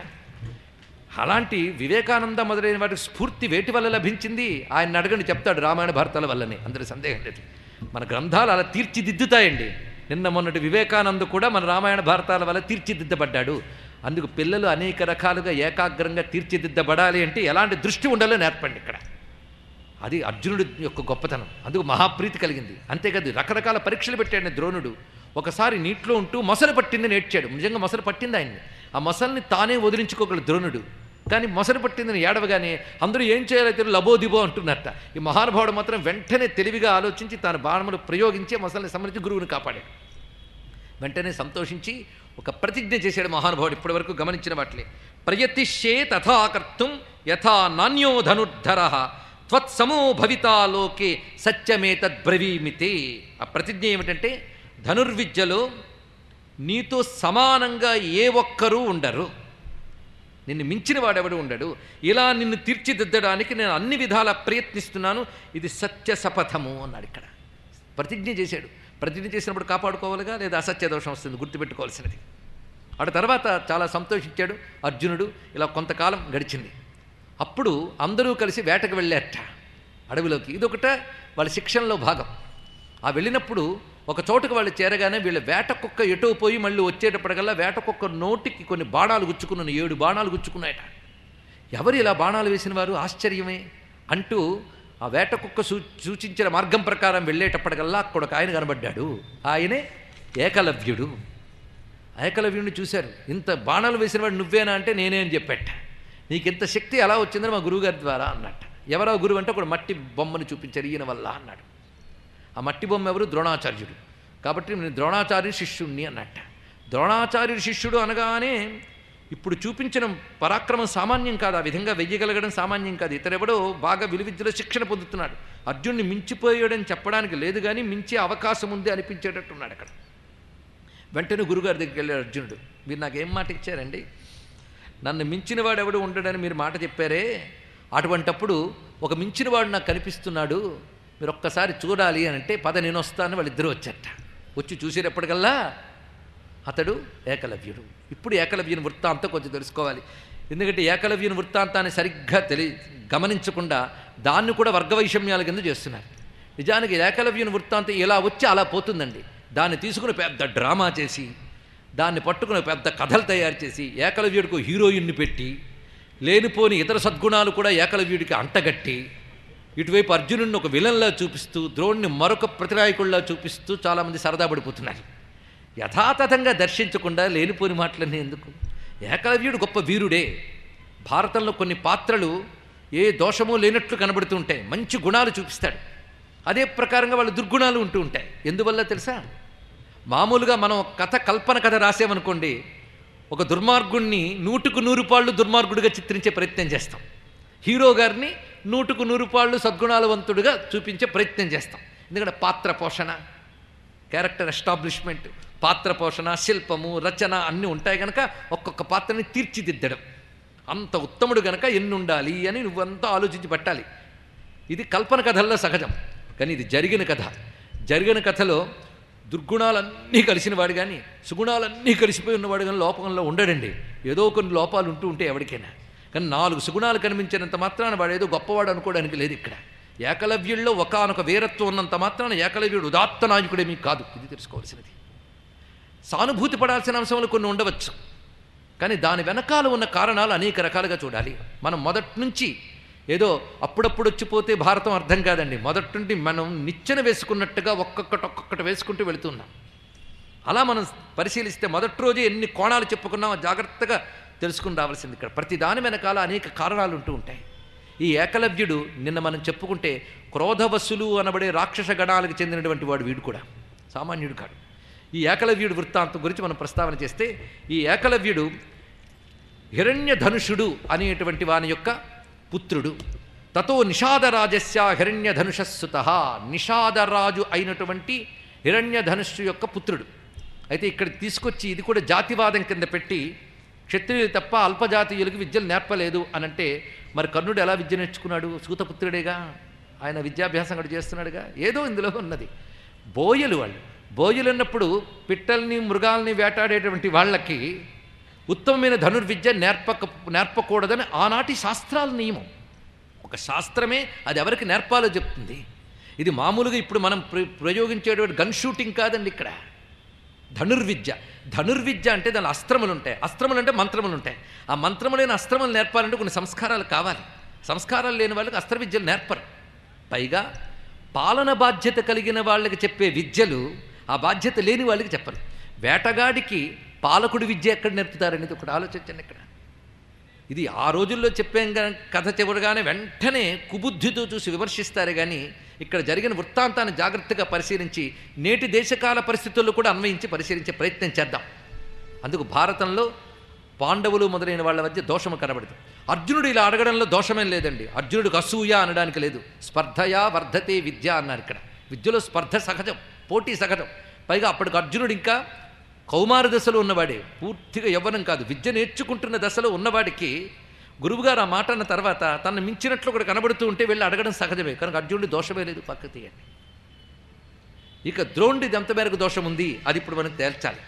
అలాంటి వివేకానంద మొదలైన వాటికి స్ఫూర్తి వేటి వల్ల లభించింది ఆయన అడగండి చెప్తాడు రామాయణ భారతాల వల్లనే అందరి సందేహం లేదు మన గ్రంథాలు అలా తీర్చిదిద్దుతాయండి నిన్న మొన్నటి వివేకానంద కూడా మన రామాయణ భారతాల వల్ల తీర్చిదిద్దబడ్డాడు అందుకు పిల్లలు అనేక రకాలుగా ఏకాగ్రంగా తీర్చిదిద్దబడాలి అంటే ఎలాంటి దృష్టి ఉండాలో నేర్పండి ఇక్కడ అది అర్జునుడి యొక్క గొప్పతనం అందుకు మహాప్రీతి కలిగింది అంతేకాదు రకరకాల పరీక్షలు పెట్టాడు ద్రోణుడు ఒకసారి నీటిలో ఉంటూ మొసలు పట్టిందని ఏడ్చాడు నిజంగా మొసలు పట్టింది ఆయన్ని ఆ మొసల్ని తానే వదిలించుకోగలడు ద్రోణుడు కానీ మొసలు పట్టిందని ఏడవగానే అందరూ ఏం చేయాలో తెలియదు లబోదిబో అంటున్నట్ట ఈ మహానుభావుడు మాత్రం వెంటనే తెలివిగా ఆలోచించి తాను బాణములు ప్రయోగించి ఆ మొసల్ని సంబంధించి గురువుని కాపాడాడు వెంటనే సంతోషించి ఒక ప్రతిజ్ఞ చేశాడు మహానుభావుడు ఇప్పటివరకు గమనించిన వాటిలే ప్రయతిష్యే తథాకర్తుం యథా నాణ్యో ధనుర్ధర త్వత్సమో భవితా లోకే సత్యమేతద్బ్రవీమితే ఆ ప్రతిజ్ఞ ఏమిటంటే ధనుర్విద్యలో నీతో సమానంగా ఏ ఒక్కరూ ఉండరు నిన్ను మించిన వాడెవడు ఉండడు ఇలా నిన్ను తీర్చిదిద్దడానికి నేను అన్ని విధాలా ప్రయత్నిస్తున్నాను ఇది సత్య శపథము అన్నాడు ఇక్కడ ప్రతిజ్ఞ చేశాడు ప్రతిజ్ఞ చేసినప్పుడు కాపాడుకోవాలిగా లేదా అసత్య దోషం వస్తుంది గుర్తుపెట్టుకోవాల్సినది అటు తర్వాత చాలా సంతోషించాడు అర్జునుడు ఇలా కొంతకాలం గడిచింది అప్పుడు అందరూ కలిసి వేటకు వెళ్ళారట అడవిలోకి ఇదొకట వాళ్ళ శిక్షణలో భాగం ఆ వెళ్ళినప్పుడు ఒక చోటుకు వాళ్ళు చేరగానే వీళ్ళ వేట కుక్క ఎటో పోయి మళ్ళీ వచ్చేటప్పటికల్లా వేట కుక్క నోటికి కొన్ని బాణాలు గుచ్చుకున్నాను ఏడు బాణాలు గుచ్చుకున్నాయట ఎవరు ఇలా బాణాలు వేసిన వారు ఆశ్చర్యమే అంటూ ఆ వేట కుక్క సూ సూచించిన మార్గం ప్రకారం వెళ్ళేటప్పటికల్లా అక్కడ ఒక ఆయన కనబడ్డాడు ఆయనే ఏకలవ్యుడు ఏకలవ్యుడిని చూశారు ఇంత బాణాలు వేసిన వాడు నువ్వేనా అంటే నేనే అని చెప్పాట నీకు ఇంత శక్తి ఎలా వచ్చిందని మా గురువుగారి ద్వారా అన్నట్ట ఎవరో గురువు అంటే ఒక మట్టి బొమ్మను చూపించారు ఈయన వల్ల అన్నాడు ఆ మట్టి బొమ్మ ఎవరు ద్రోణాచార్యుడు కాబట్టి నేను ద్రోణాచార్య శిష్యుణ్ణి అన్నట్ట ద్రోణాచార్యుడి శిష్యుడు అనగానే ఇప్పుడు చూపించిన పరాక్రమం సామాన్యం కాదు ఆ విధంగా వెయ్యగలగడం సామాన్యం కాదు ఇతరెవడో బాగా విలువిద్యలో శిక్షణ పొందుతున్నాడు అర్జున్ని మించిపోయాడని చెప్పడానికి లేదు కానీ మించే అవకాశం ఉంది అనిపించేటట్టున్నాడు అక్కడ వెంటనే గురుగారి దగ్గరికి వెళ్ళాడు అర్జునుడు మీరు నాకేం మాట ఇచ్చారండి నన్ను మించిన వాడు ఎవడు ఉండడని మీరు మాట చెప్పారే అటువంటప్పుడు ఒక మించినవాడు నాకు కనిపిస్తున్నాడు మీరు ఒక్కసారి చూడాలి అని అంటే పద నేను వస్తాను వాళ్ళిద్దరూ వచ్చారట వచ్చి చూసేటప్పటికల్లా అతడు ఏకలవ్యుడు ఇప్పుడు ఏకలవ్యుని వృత్తాంతం కొంచెం తెలుసుకోవాలి ఎందుకంటే ఏకలవ్యుని వృత్తాంతాన్ని సరిగ్గా తెలి గమనించకుండా దాన్ని కూడా వర్గవైషమ్యాల కింద చేస్తున్నారు నిజానికి ఏకలవ్యుని వృత్తాంతం ఇలా వచ్చి అలా పోతుందండి దాన్ని తీసుకుని పెద్ద డ్రామా చేసి దాన్ని పట్టుకుని పెద్ద కథలు తయారు చేసి ఏకలవ్యుడికి హీరోయిన్ని పెట్టి లేనిపోని ఇతర సద్గుణాలు కూడా ఏకలవ్యుడికి అంటగట్టి ఇటువైపు అర్జునుడిని ఒక విలన్లా చూపిస్తూ ద్రోణ్ణి మరొక ప్రతినాయకుడిలా చూపిస్తూ చాలామంది సరదా పడిపోతున్నారు యథాతథంగా దర్శించకుండా లేనిపోని మాటలన్నీ ఎందుకు ఏకలవ్యుడు గొప్ప వీరుడే భారతంలో కొన్ని పాత్రలు ఏ దోషము లేనట్లు కనబడుతూ ఉంటాయి మంచి గుణాలు చూపిస్తాడు అదే ప్రకారంగా వాళ్ళ దుర్గుణాలు ఉంటూ ఉంటాయి ఎందువల్ల తెలుసా మామూలుగా మనం ఒక కథ కల్పన కథ రాసామనుకోండి ఒక దుర్మార్గుణ్ణి నూటుకు నూరు పాళ్ళు దుర్మార్గుడిగా చిత్రించే ప్రయత్నం చేస్తాం హీరో గారిని నూటుకు నూరు పాళ్ళు సద్గుణాలవంతుడిగా చూపించే ప్రయత్నం చేస్తాం ఎందుకంటే పాత్ర పోషణ క్యారెక్టర్ ఎస్టాబ్లిష్మెంట్ పాత్ర పోషణ శిల్పము రచన అన్నీ ఉంటాయి కనుక ఒక్కొక్క పాత్రని తీర్చిదిద్దడం అంత ఉత్తముడు గనక ఎన్ని ఉండాలి అని నువ్వంతా ఆలోచించి పెట్టాలి ఇది కల్పన కథల్లో సహజం కానీ ఇది జరిగిన కథ జరిగిన కథలో దుర్గుణాలన్నీ కలిసిన వాడు కానీ సుగుణాలన్నీ కలిసిపోయి ఉన్నవాడు కానీ లోపంలో ఉండడండి ఏదో కొన్ని లోపాలు ఉంటూ ఉంటే ఎవరికైనా కానీ నాలుగు సుగుణాలు కనిపించినంత మాత్రాన వాడు ఏదో గొప్పవాడు అనుకోవడానికి లేదు ఇక్కడ ఏకలవ్యుల్లో ఒకానొక వీరత్వం ఉన్నంత మాత్రాన ఏకలవ్యుడు ఉదాత్త నాయకుడేమీ కాదు ఇది తెలుసుకోవాల్సినది సానుభూతి పడాల్సిన అంశములు కొన్ని ఉండవచ్చు కానీ దాని వెనకాల ఉన్న కారణాలు అనేక రకాలుగా చూడాలి మనం మొదటి నుంచి ఏదో అప్పుడప్పుడు వచ్చిపోతే భారతం అర్థం కాదండి మొదటి నుండి మనం నిచ్చెన వేసుకున్నట్టుగా ఒక్కొక్కటి ఒక్కొక్కటి వేసుకుంటూ వెళుతున్నాం అలా మనం పరిశీలిస్తే మొదటి రోజే ఎన్ని కోణాలు చెప్పుకున్నామో జాగ్రత్తగా తెలుసుకుని రావాల్సింది ఇక్కడ ప్రతి దాని వెనకాల అనేక కారణాలు ఉంటూ ఉంటాయి ఈ ఏకలవ్యుడు నిన్న మనం చెప్పుకుంటే క్రోధవస్సులు అనబడే రాక్షస గణాలకు చెందినటువంటి వాడు వీడు కూడా సామాన్యుడు కాడు ఈ ఏకలవ్యుడు వృత్తాంతం గురించి మనం ప్రస్తావన చేస్తే ఈ ఏకలవ్యుడు హిరణ్యధనుషుడు అనేటువంటి వాని యొక్క పుత్రుడు తతో నిషాదరాజస్య హిరణ్యధనుషస్సుత నిషాదరాజు అయినటువంటి హిరణ్యధనుష్సు యొక్క పుత్రుడు అయితే ఇక్కడ తీసుకొచ్చి ఇది కూడా జాతివాదం కింద పెట్టి క్షత్రియులు తప్ప అల్పజాతీయులకు విద్యలు నేర్పలేదు అనంటే మరి కర్ణుడు ఎలా విద్య నేర్చుకున్నాడు సూతపుత్రుడేగా ఆయన విద్యాభ్యాసం కూడా చేస్తున్నాడుగా ఏదో ఇందులో ఉన్నది బోయలు వాళ్ళు బోయలు ఉన్నప్పుడు పిట్టల్ని మృగాల్ని వేటాడేటువంటి వాళ్ళకి ఉత్తమమైన ధనుర్విద్య నేర్పక నేర్పకూడదని ఆనాటి శాస్త్రాల నియమం ఒక శాస్త్రమే అది ఎవరికి నేర్పాలో చెప్తుంది ఇది మామూలుగా ఇప్పుడు మనం ప్ర ప్రయోగించేటువంటి గన్ షూటింగ్ కాదండి ఇక్కడ ధనుర్విద్య ధనుర్విద్య అంటే దాని అస్త్రములు ఉంటాయి అస్త్రములు అంటే మంత్రములు ఉంటాయి ఆ మంత్రములైన అస్త్రములు నేర్పాలంటే కొన్ని సంస్కారాలు కావాలి సంస్కారాలు లేని వాళ్ళకి అస్త్ర విద్యలు నేర్పరు పైగా పాలన బాధ్యత కలిగిన వాళ్ళకి చెప్పే విద్యలు ఆ బాధ్యత లేని వాళ్ళకి చెప్పరు వేటగాడికి పాలకుడి విద్య ఎక్కడ నేర్పుతారనేది ఒకటి ఆలోచించండి ఇక్కడ ఇది ఆ రోజుల్లో చెప్పాం గా- కథ చివరగానే వెంటనే కుబుద్ధితో చూసి విమర్శిస్తారు కానీ ఇక్కడ జరిగిన వృత్తాంతాన్ని జాగ్రత్తగా పరిశీలించి నేటి దేశకాల పరిస్థితుల్లో కూడా అన్వయించి పరిశీలించే ప్రయత్నం చేద్దాం అందుకు భారతంలో పాండవులు మొదలైన వాళ్ళ మధ్య దోషము కనబడదు అర్జునుడు ఇలా అడగడంలో దోషమేం లేదండి అర్జునుడికి అసూయ అనడానికి లేదు స్పర్ధయా వర్ధతే విద్య అన్నారు ఇక్కడ విద్యలో స్పర్ధ సహజం పోటీ సహజం పైగా అప్పటికి అర్జునుడు ఇంకా కౌమార దశలో ఉన్నవాడే పూర్తిగా యవ్వనం కాదు విద్య నేర్చుకుంటున్న దశలో ఉన్నవాడికి గురువుగారు ఆ మాట అన్న తర్వాత తను మించినట్లు కూడా కనబడుతూ ఉంటే వెళ్ళి అడగడం సహజమే కనుక అర్జునుడి దోషమే లేదు పక్క తీయండి ఇక ద్రోణుడిది ఎంత మేరకు దోషం ఉంది అది ఇప్పుడు మనం తేల్చాలి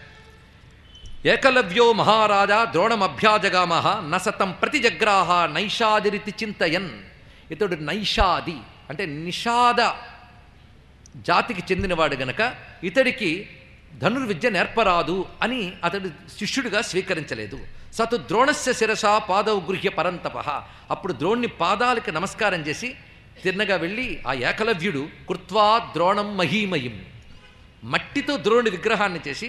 ఏకలవ్యో మహారాజా ద్రోణమభ్యాజగామ నసతం ప్రతిజగ్రాహ నైషాదిరితి చింతయన్ ఇతడు నైషాది అంటే నిషాద జాతికి చెందినవాడు గనక ఇతడికి ధనుర్విద్య నేర్పరాదు అని అతడు శిష్యుడిగా స్వీకరించలేదు సతు ద్రోణస్య శిరస పాదవ గృహ్య పరంతప అప్పుడు ద్రోణ్ణి పాదాలకి నమస్కారం చేసి తిన్నగా వెళ్ళి ఆ ఏకలవ్యుడు కృత్వా ద్రోణం మహీమయం మట్టితో ద్రోణుడి విగ్రహాన్ని చేసి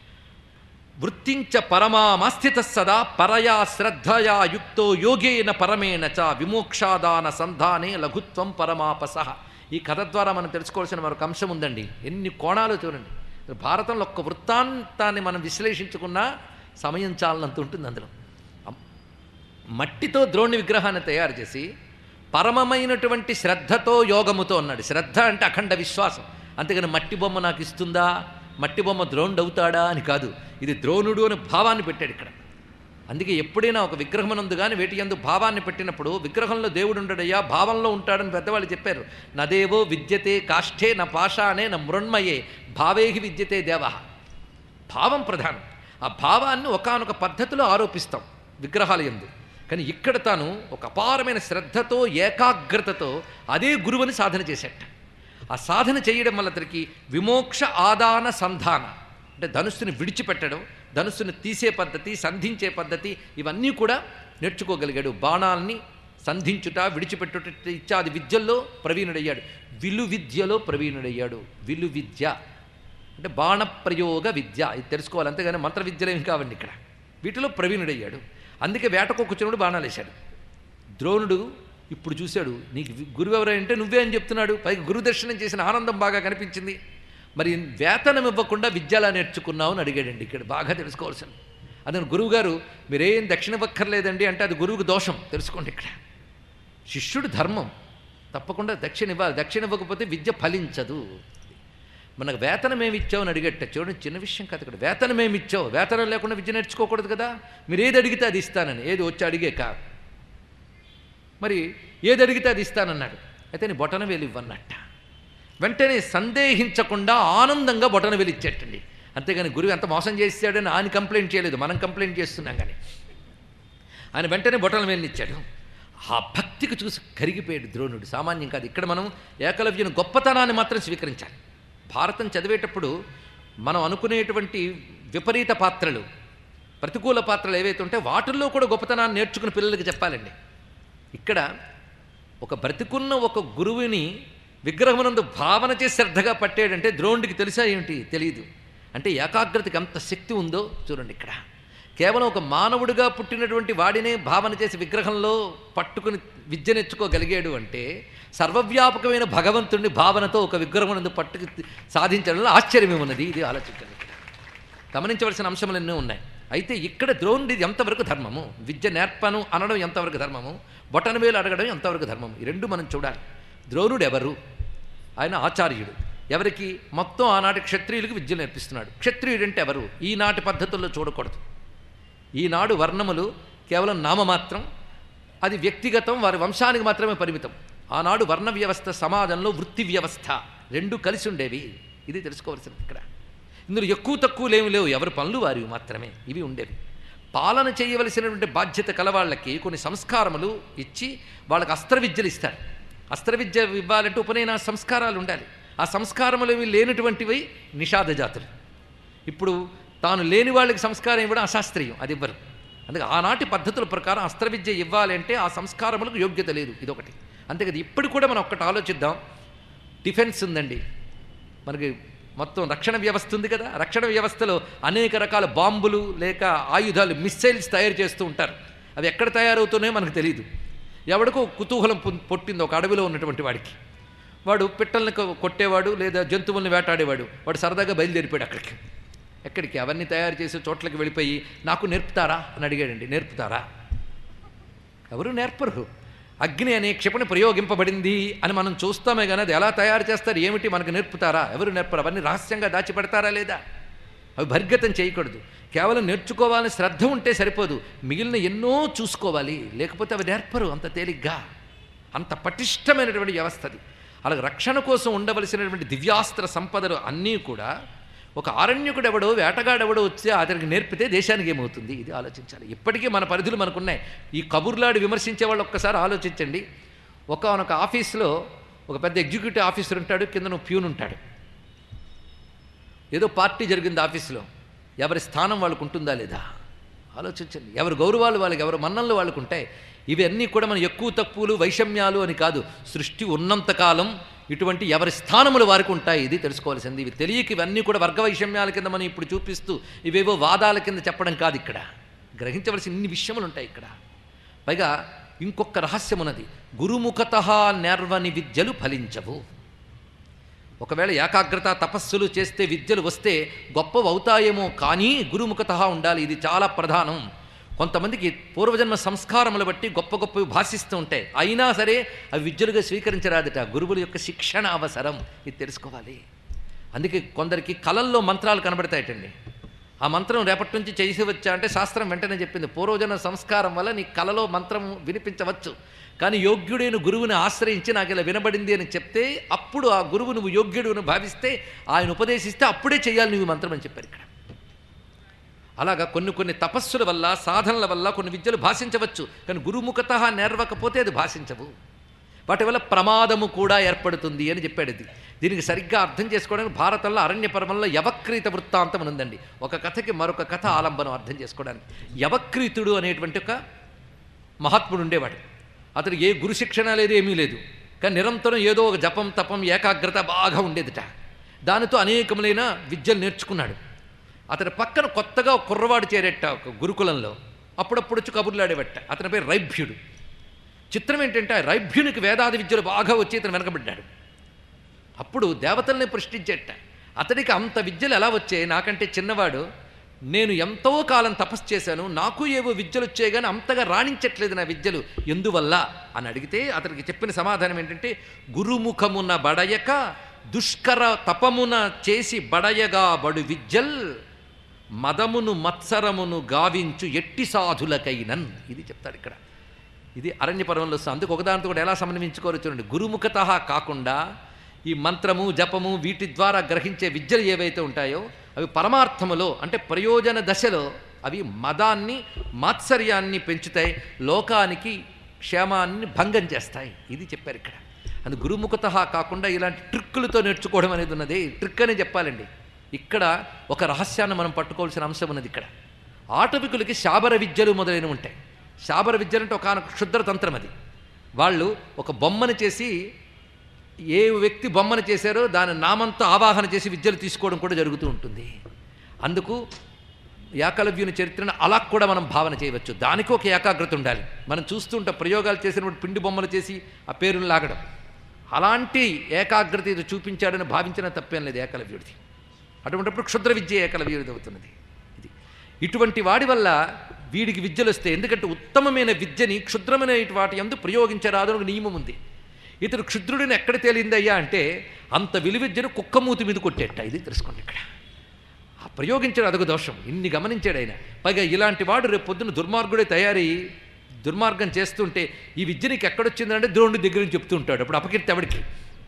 వృత్తించ పరమామస్థిత సదా పరయా శ్రద్ధయా యుక్తో యోగేన పరమేణ చ విమోక్షాదాన సంధానే లఘుత్వం పరమాపస ఈ కథ ద్వారా మనం తెలుసుకోవాల్సిన మరొక అంశం ఉందండి ఎన్ని కోణాలు చూడండి భారతంలో ఒక్క వృత్తాంతాన్ని మనం విశ్లేషించుకున్నా సమయం చాలనంత ఉంటుంది అందులో అమ్- మట్టితో ద్రోణి విగ్రహాన్ని తయారు చేసి పరమమైనటువంటి శ్రద్ధతో యోగముతో అన్నాడు శ్రద్ధ అంటే అఖండ విశ్వాసం అంతేగాని మట్టి బొమ్మ నాకు ఇస్తుందా మట్టి బొమ్మ ద్రోణుడు అవుతాడా అని కాదు ఇది ద్రోణుడు అని భావాన్ని పెట్టాడు ఇక్కడ అందుకే ఎప్పుడైనా ఒక విగ్రహమునందు కానీ వేటి ఎందు భావాన్ని పెట్టినప్పుడు విగ్రహంలో దేవుడు ఉండడయ్యా భావంలో ఉంటాడని పెద్దవాళ్ళు చెప్పారు నదేవో విద్యతే కాష్ఠే నా పాషాణే నా మృణ్మయే భావేహి విద్యతే దేవ భావం ప్రధానం ఆ భావాన్ని ఒకానొక పద్ధతిలో ఆరోపిస్తాం విగ్రహాల ఎందు కానీ ఇక్కడ తాను ఒక అపారమైన శ్రద్ధతో ఏకాగ్రతతో అదే గురువుని సాధన చేసేట ఆ సాధన చేయడం వల్ల అతనికి విమోక్ష ఆదాన సంధాన అంటే ధనుస్సుని విడిచిపెట్టడం ధనుస్సుని తీసే పద్ధతి సంధించే పద్ధతి ఇవన్నీ కూడా నేర్చుకోగలిగాడు బాణాల్ని సంధించుట విడిచిపెట్టుట ఇత్యాది విద్యల్లో ప్రవీణుడయ్యాడు విలు విద్యలో ప్రవీణుడయ్యాడు విలు విద్య అంటే బాణప్రయోగ విద్య ఇది తెలుసుకోవాలి అంతేగాని మంత్ర విద్యలు ఏమి కావండి ఇక్కడ వీటిలో ప్రవీణుడయ్యాడు అందుకే వేటకొక్కుచునుడు బాణాలు వేశాడు ద్రోణుడు ఇప్పుడు చూశాడు నీకు వి- గురువు ఎవరంటే నువ్వే అని చెప్తున్నాడు పైగా గురు దర్శనం చేసిన ఆనందం బాగా కనిపించింది మరి వేతనం ఇవ్వకుండా విద్యలా నేర్చుకున్నావు అని అడిగాడండి ఇక్కడ బాగా తెలుసుకోవాల్సింది అతను గురువుగారు మీరేం దక్షిణ ఇవ్వక్కర్లేదండి అంటే అది గురువుకు దోషం తెలుసుకోండి ఇక్కడ శిష్యుడు ధర్మం తప్పకుండా దక్షిణ ఇవ్వాలి దక్షిణ ఇవ్వకపోతే విద్య ఫలించదు మనకు వేతనం ఏమి ఇచ్చావు అని అడిగట్ట చూడండి చిన్న విషయం కాదు ఇక్కడ వేతనం ఏమి ఇచ్చావు వేతనం లేకుండా విద్య నేర్చుకోకూడదు కదా మీరు ఏది అడిగితే అది ఇస్తానని ఏది వచ్చి అడిగే కా మరి ఏది అడిగితే అది ఇస్తానన్నాడు అయితే నీ బొటన వేలు ఇవ్వన్నట్ట వెంటనే సందేహించకుండా ఆనందంగా బొటన వేలు ఇచ్చేటండి అంతేగాని గురువు ఎంత మోసం చేశాడని ఆయన కంప్లైంట్ చేయలేదు మనం కంప్లైంట్ చేస్తున్నాం కానీ ఆయన వెంటనే బొటన వేలు ఇచ్చాడు ఆ భక్తికి చూసి కరిగిపోయాడు ద్రోణుడు సామాన్యం కాదు ఇక్కడ మనం ఏకలవ్యుని గొప్పతనాన్ని మాత్రం స్వీకరించాలి భారతం చదివేటప్పుడు మనం అనుకునేటువంటి విపరీత పాత్రలు ప్రతికూల పాత్రలు ఏవైతే ఉంటే వాటిల్లో కూడా గొప్పతనాన్ని నేర్చుకుని పిల్లలకి చెప్పాలండి ఇక్కడ ఒక బ్రతికున్న ఒక గురువుని విగ్రహమునందు భావన చేసి శ్రద్ధగా పట్టాడంటే ద్రోణుడికి తెలుసా ఏమిటి తెలియదు అంటే ఏకాగ్రతకి ఎంత శక్తి ఉందో చూడండి ఇక్కడ కేవలం ఒక మానవుడిగా పుట్టినటువంటి వాడినే భావన చేసి విగ్రహంలో పట్టుకుని విద్య నేర్చుకోగలిగాడు అంటే సర్వవ్యాపకమైన భగవంతుడిని భావనతో ఒక విగ్రహమునందు పట్టుకు సాధించడంలో ఆశ్చర్యమేమున్నది ఇది ఆలోచించండి ఇక్కడ గమనించవలసిన అంశములు ఎన్నో ఉన్నాయి అయితే ఇక్కడ ద్రోణుడిది ఎంతవరకు ధర్మము విద్య నేర్పను అనడం ఎంతవరకు ధర్మము బొటనవేలు అడగడం ఎంతవరకు ధర్మము ఈ రెండు మనం చూడాలి ద్రోణుడు ఎవరు ఆయన ఆచార్యుడు ఎవరికి మొత్తం ఆనాటి క్షత్రియులకు విద్య నేర్పిస్తున్నాడు క్షత్రియుడు అంటే ఎవరు ఈనాటి పద్ధతుల్లో చూడకూడదు ఈనాడు వర్ణములు కేవలం నామమాత్రం అది వ్యక్తిగతం వారి వంశానికి మాత్రమే పరిమితం ఆనాడు వర్ణ వ్యవస్థ సమాజంలో వృత్తి వ్యవస్థ రెండు కలిసి ఉండేవి ఇది తెలుసుకోవాల్సింది ఇక్కడ ఇందులో ఎక్కువ తక్కువలు ఏమి లేవు ఎవరి పనులు వారివి మాత్రమే ఇవి ఉండేవి పాలన చేయవలసినటువంటి బాధ్యత కలవాళ్ళకి కొన్ని సంస్కారములు ఇచ్చి వాళ్ళకి అస్త్ర విద్యలు ఇస్తారు అస్త్ర విద్య ఇవ్వాలంటే ఉపనయన సంస్కారాలు ఉండాలి ఆ సంస్కారములు ఇవి లేనటువంటివి నిషాద జాతులు ఇప్పుడు తాను లేని వాళ్ళకి సంస్కారం ఇవ్వడం అశాస్త్రీయం అది ఇవ్వరు అందుకే ఆనాటి పద్ధతుల ప్రకారం అస్త్ర విద్య ఇవ్వాలి అంటే ఆ సంస్కారములకు యోగ్యత లేదు ఇదొకటి అంతే కదా ఇప్పుడు కూడా మనం ఒక్కటి ఆలోచిద్దాం డిఫెన్స్ ఉందండి మనకి మొత్తం రక్షణ వ్యవస్థ ఉంది కదా రక్షణ వ్యవస్థలో అనేక రకాల బాంబులు లేక ఆయుధాలు మిస్సైల్స్ తయారు చేస్తూ ఉంటారు అవి ఎక్కడ తయారవుతున్నాయో మనకు తెలియదు ఎవడికో కుతూహలం పొ- పొట్టింది ఒక అడవిలో ఉన్నటువంటి వాడికి వాడు పిట్టల్ని కొ- కొట్టేవాడు లేదా జంతువుల్ని వేటాడేవాడు వాడు సరదాగా బయలుదేరిపోయాడు అక్కడికి ఎక్కడికి అవన్నీ తయారు చేసే చోట్లకి వెళ్ళిపోయి నాకు నేర్పుతారా అని అడిగాడండి నేర్పుతారా ఎవరు నేర్పరు అగ్ని అనే క్షిపణి ప్రయోగింపబడింది అని మనం చూస్తామే కానీ అది ఎలా తయారు చేస్తారు ఏమిటి మనకు నేర్పుతారా ఎవరు నేర్పరు అవన్నీ రహస్యంగా దాచిపెడతారా లేదా అవి బహిర్గతం చేయకూడదు కేవలం నేర్చుకోవాలని శ్రద్ధ ఉంటే సరిపోదు మిగిలిన ఎన్నో చూసుకోవాలి లేకపోతే అవి నేర్పరు అంత తేలిగ్గా అంత పటిష్టమైనటువంటి వ్యవస్థ అది అలాగే రక్షణ కోసం ఉండవలసినటువంటి దివ్యాస్త్ర సంపదలు అన్నీ కూడా ఒక ఆరణ్యకుడు ఎవడో వేటగాడెవడో వచ్చి అతనికి నేర్పితే దేశానికి ఏమవుతుంది ఇది ఆలోచించాలి ఇప్పటికీ మన పరిధులు మనకున్నాయి ఈ కబుర్లాడి విమర్శించే వాళ్ళు ఒక్కసారి ఆలోచించండి ఒకనొక ఆఫీస్లో ఒక పెద్ద ఎగ్జిక్యూటివ్ ఆఫీసర్ ఉంటాడు కింద ప్యూన్ ఉంటాడు ఏదో పార్టీ జరిగింది ఆఫీసులో ఎవరి స్థానం వాళ్ళకు ఉంటుందా లేదా ఆలోచించండి ఎవరి గౌరవాలు వాళ్ళకి ఎవరి మన్నలు వాళ్ళకు ఉంటాయి ఇవన్నీ కూడా మన ఎక్కువ తక్కువలు వైషమ్యాలు అని కాదు సృష్టి ఉన్నంతకాలం ఇటువంటి ఎవరి స్థానములు వారికి ఉంటాయి ఇది తెలుసుకోవాల్సింది ఇవి తెలియక ఇవన్నీ కూడా వర్గ వైషమ్యాల కింద మనం ఇప్పుడు చూపిస్తూ ఇవేవో వాదాల కింద చెప్పడం కాదు ఇక్కడ గ్రహించవలసిన ఇన్ని విషయములు ఉంటాయి ఇక్కడ పైగా ఇంకొక రహస్యం ఉన్నది గురుముఖత నేర్వని విద్యలు ఫలించవు ఒకవేళ ఏకాగ్రత తపస్సులు చేస్తే విద్యలు వస్తే గొప్పవి అవుతాయేమో కానీ గురుముఖత ఉండాలి ఇది చాలా ప్రధానం కొంతమందికి పూర్వజన్మ సంస్కారములు బట్టి గొప్ప గొప్పవి భాషిస్తూ ఉంటాయి అయినా సరే అవి విద్యలుగా స్వీకరించరాదట గురువుల యొక్క శిక్షణ అవసరం ఇది తెలుసుకోవాలి అందుకే కొందరికి కళల్లో మంత్రాలు కనబడతాయటండి ఆ మంత్రం రేపటి నుంచి చేసి వచ్చా అంటే శాస్త్రం వెంటనే చెప్పింది పూర్వజన సంస్కారం వల్ల నీ కలలో మంత్రం వినిపించవచ్చు కానీ యోగ్యుడైన గురువుని ఆశ్రయించి నాకు ఇలా వినబడింది అని చెప్తే అప్పుడు ఆ గురువు నువ్వు యోగ్యుడు అని భావిస్తే ఆయన ఉపదేశిస్తే అప్పుడే చేయాలి నువ్వు ఈ మంత్రం అని చెప్పారు ఇక్కడ అలాగా కొన్ని కొన్ని తపస్సుల వల్ల సాధనల వల్ల కొన్ని విద్యలు భాషించవచ్చు కానీ గురుముఖత నేర్వకపోతే అది భాషించవు వాటి వల్ల ప్రమాదము కూడా ఏర్పడుతుంది అని చెప్పాడు ఇది దీనికి సరిగ్గా అర్థం చేసుకోవడానికి భారతంలో అరణ్య పర్వంలో యవక్రీత వృత్తాంతం అని ఉందండి ఒక కథకి మరొక కథ ఆలంబనం అర్థం చేసుకోవడానికి యవక్రీతుడు అనేటువంటి ఒక మహాత్ముడు ఉండేవాడు అతడు ఏ గురు శిక్షణ లేదు ఏమీ లేదు కానీ నిరంతరం ఏదో ఒక జపం తపం ఏకాగ్రత బాగా ఉండేదిట దానితో అనేకములైన విద్యలు నేర్చుకున్నాడు అతని పక్కన కొత్తగా ఒక కుర్రవాడు చేరేట ఒక గురుకులంలో అప్పుడప్పుడు వచ్చి కబుర్లాడేవట అతని పేరు రైభ్యుడు చిత్రం ఏంటంటే ఆ రైభ్యునికి వేదాది విద్యలు బాగా వచ్చి ఇతను వెనకబడ్డాడు అప్పుడు దేవతల్ని ప్రశ్నించేట అతడికి అంత విద్యలు ఎలా వచ్చాయి నాకంటే చిన్నవాడు నేను ఎంతో కాలం తపస్సు చేశాను నాకు ఏవో విద్యలు వచ్చాయి కానీ అంతగా రాణించట్లేదు నా విద్యలు ఎందువల్ల అని అడిగితే అతనికి చెప్పిన సమాధానం ఏంటంటే గురుముఖమున బడయక దుష్కర తపమున చేసి బడయగా బడు విద్యల్ మదమును మత్సరమును గావించు ఎట్టి సాధులకైనన్ ఇది చెప్తాడు ఇక్కడ ఇది అరణ్యపర్వంలో వస్తుంది అందుకు ఒకదానితో కూడా ఎలా సమన్వయించుకోవాలో చూడండి గురుముఖత కాకుండా ఈ మంత్రము జపము వీటి ద్వారా గ్రహించే విద్యలు ఏవైతే ఉంటాయో అవి పరమార్థములో అంటే ప్రయోజన దశలో అవి మదాన్ని మాత్సర్యాన్ని పెంచుతాయి లోకానికి క్షేమాన్ని భంగం చేస్తాయి ఇది చెప్పారు ఇక్కడ అది గురుముఖత కాకుండా ఇలాంటి ట్రిక్కులతో నేర్చుకోవడం అనేది ఉన్నది ట్రిక్ అనే చెప్పాలండి ఇక్కడ ఒక రహస్యాన్ని మనం పట్టుకోవాల్సిన అంశం ఉన్నది ఇక్కడ ఆటవికులకి శాబర విద్యలు మొదలైనవి ఉంటాయి శాబర విద్యలు అంటే ఒక క్షుద్ర తంత్రం అది వాళ్ళు ఒక బొమ్మను చేసి ఏ వ్యక్తి బొమ్మను చేశారో దాని నామంతో ఆవాహన చేసి విద్యలు తీసుకోవడం కూడా జరుగుతూ ఉంటుంది అందుకు ఏకలవ్యుని చరిత్రను అలా కూడా మనం భావన చేయవచ్చు దానికి ఒక ఏకాగ్రత ఉండాలి మనం చూస్తుంటే ప్రయోగాలు చేసినప్పుడు పిండి బొమ్మలు చేసి ఆ పేరును లాగడం అలాంటి ఏకాగ్రత ఇది చూపించాడని భావించిన తప్పేం లేదు ఏకలవ్యుడిది అటువంటిప్పుడు క్షుద్ర విద్య ఏకలవ్యుడిది అవుతున్నది ఇది ఇటువంటి వాడి వల్ల వీడికి విద్యలు వస్తాయి ఎందుకంటే ఉత్తమమైన విద్యని క్షుద్రమైన వాటి ఎందు ప్రయోగించరాదు అని ఒక నియమం ఉంది ఇతడు క్షుద్రుడిని ఎక్కడ తేలిందయ్యా అంటే అంత విలువిద్యను కుక్కమూతి మీద కొట్టేట ఇది తెలుసుకోండి ఇక్కడ ఆ ప్రయోగించడం అదొక దోషం ఇన్ని గమనించాడు ఆయన పైగా ఇలాంటి వాడు రేపు పొద్దున దుర్మార్గుడే తయారై దుర్మార్గం చేస్తుంటే ఈ విద్య నీకు ఎక్కడొచ్చిందంటే ద్రోణుడి దగ్గర నుంచి చెప్తూ ఉంటాడు అప్పుడు అపకీర్తి ఎవడికి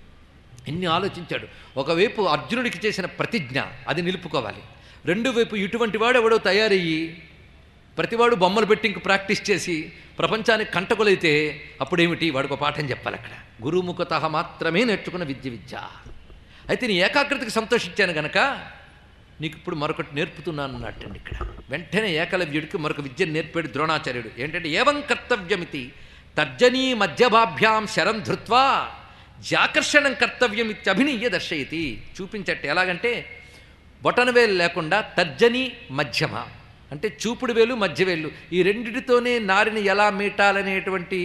ఎన్ని ఆలోచించాడు ఒకవైపు అర్జునుడికి చేసిన ప్రతిజ్ఞ అది నిలుపుకోవాలి రెండు వైపు ఇటువంటి వాడు ఎవడో తయారయ్యి ప్రతివాడు బొమ్మలు పెట్టి ఇంక ప్రాక్టీస్ చేసి ప్రపంచానికి కంటకులైతే అప్పుడేమిటి వాడికి ఒక పాఠం చెప్పాలి అక్కడ గురుముఖత మాత్రమే నేర్చుకున్న విద్య విద్య అయితే నీ ఏకాగ్రతకి సంతోషించాను గనక నీకు ఇప్పుడు మరొకటి నేర్పుతున్నాను అన్నట్టండి ఇక్కడ వెంటనే ఏకలవ్యుడికి మరొక విద్యను నేర్పాడు ద్రోణాచార్యుడు ఏంటంటే ఏవం కర్తవ్యమితి తర్జనీ మధ్యభాభ్యాం శరం ధృత్వా జాకర్షణం కర్తవ్యం ఇత్యభినీయ దర్శయతి చూపించట్టు ఎలాగంటే బొటనవేలు లేకుండా తర్జని మధ్యమ అంటే చూపుడు వేలు మధ్యవేలు ఈ రెండిటితోనే నారిని ఎలా మీటాలనేటువంటి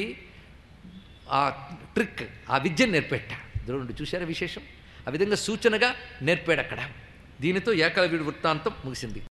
ఆ ట్రిక్ ఆ విద్యను నేర్పెట్ట ద్రోణుడు చూశారా విశేషం ఆ విధంగా సూచనగా నేర్పాడు అక్కడ దీనితో ఏకలవ్యుడి వృత్తాంతం ముగిసింది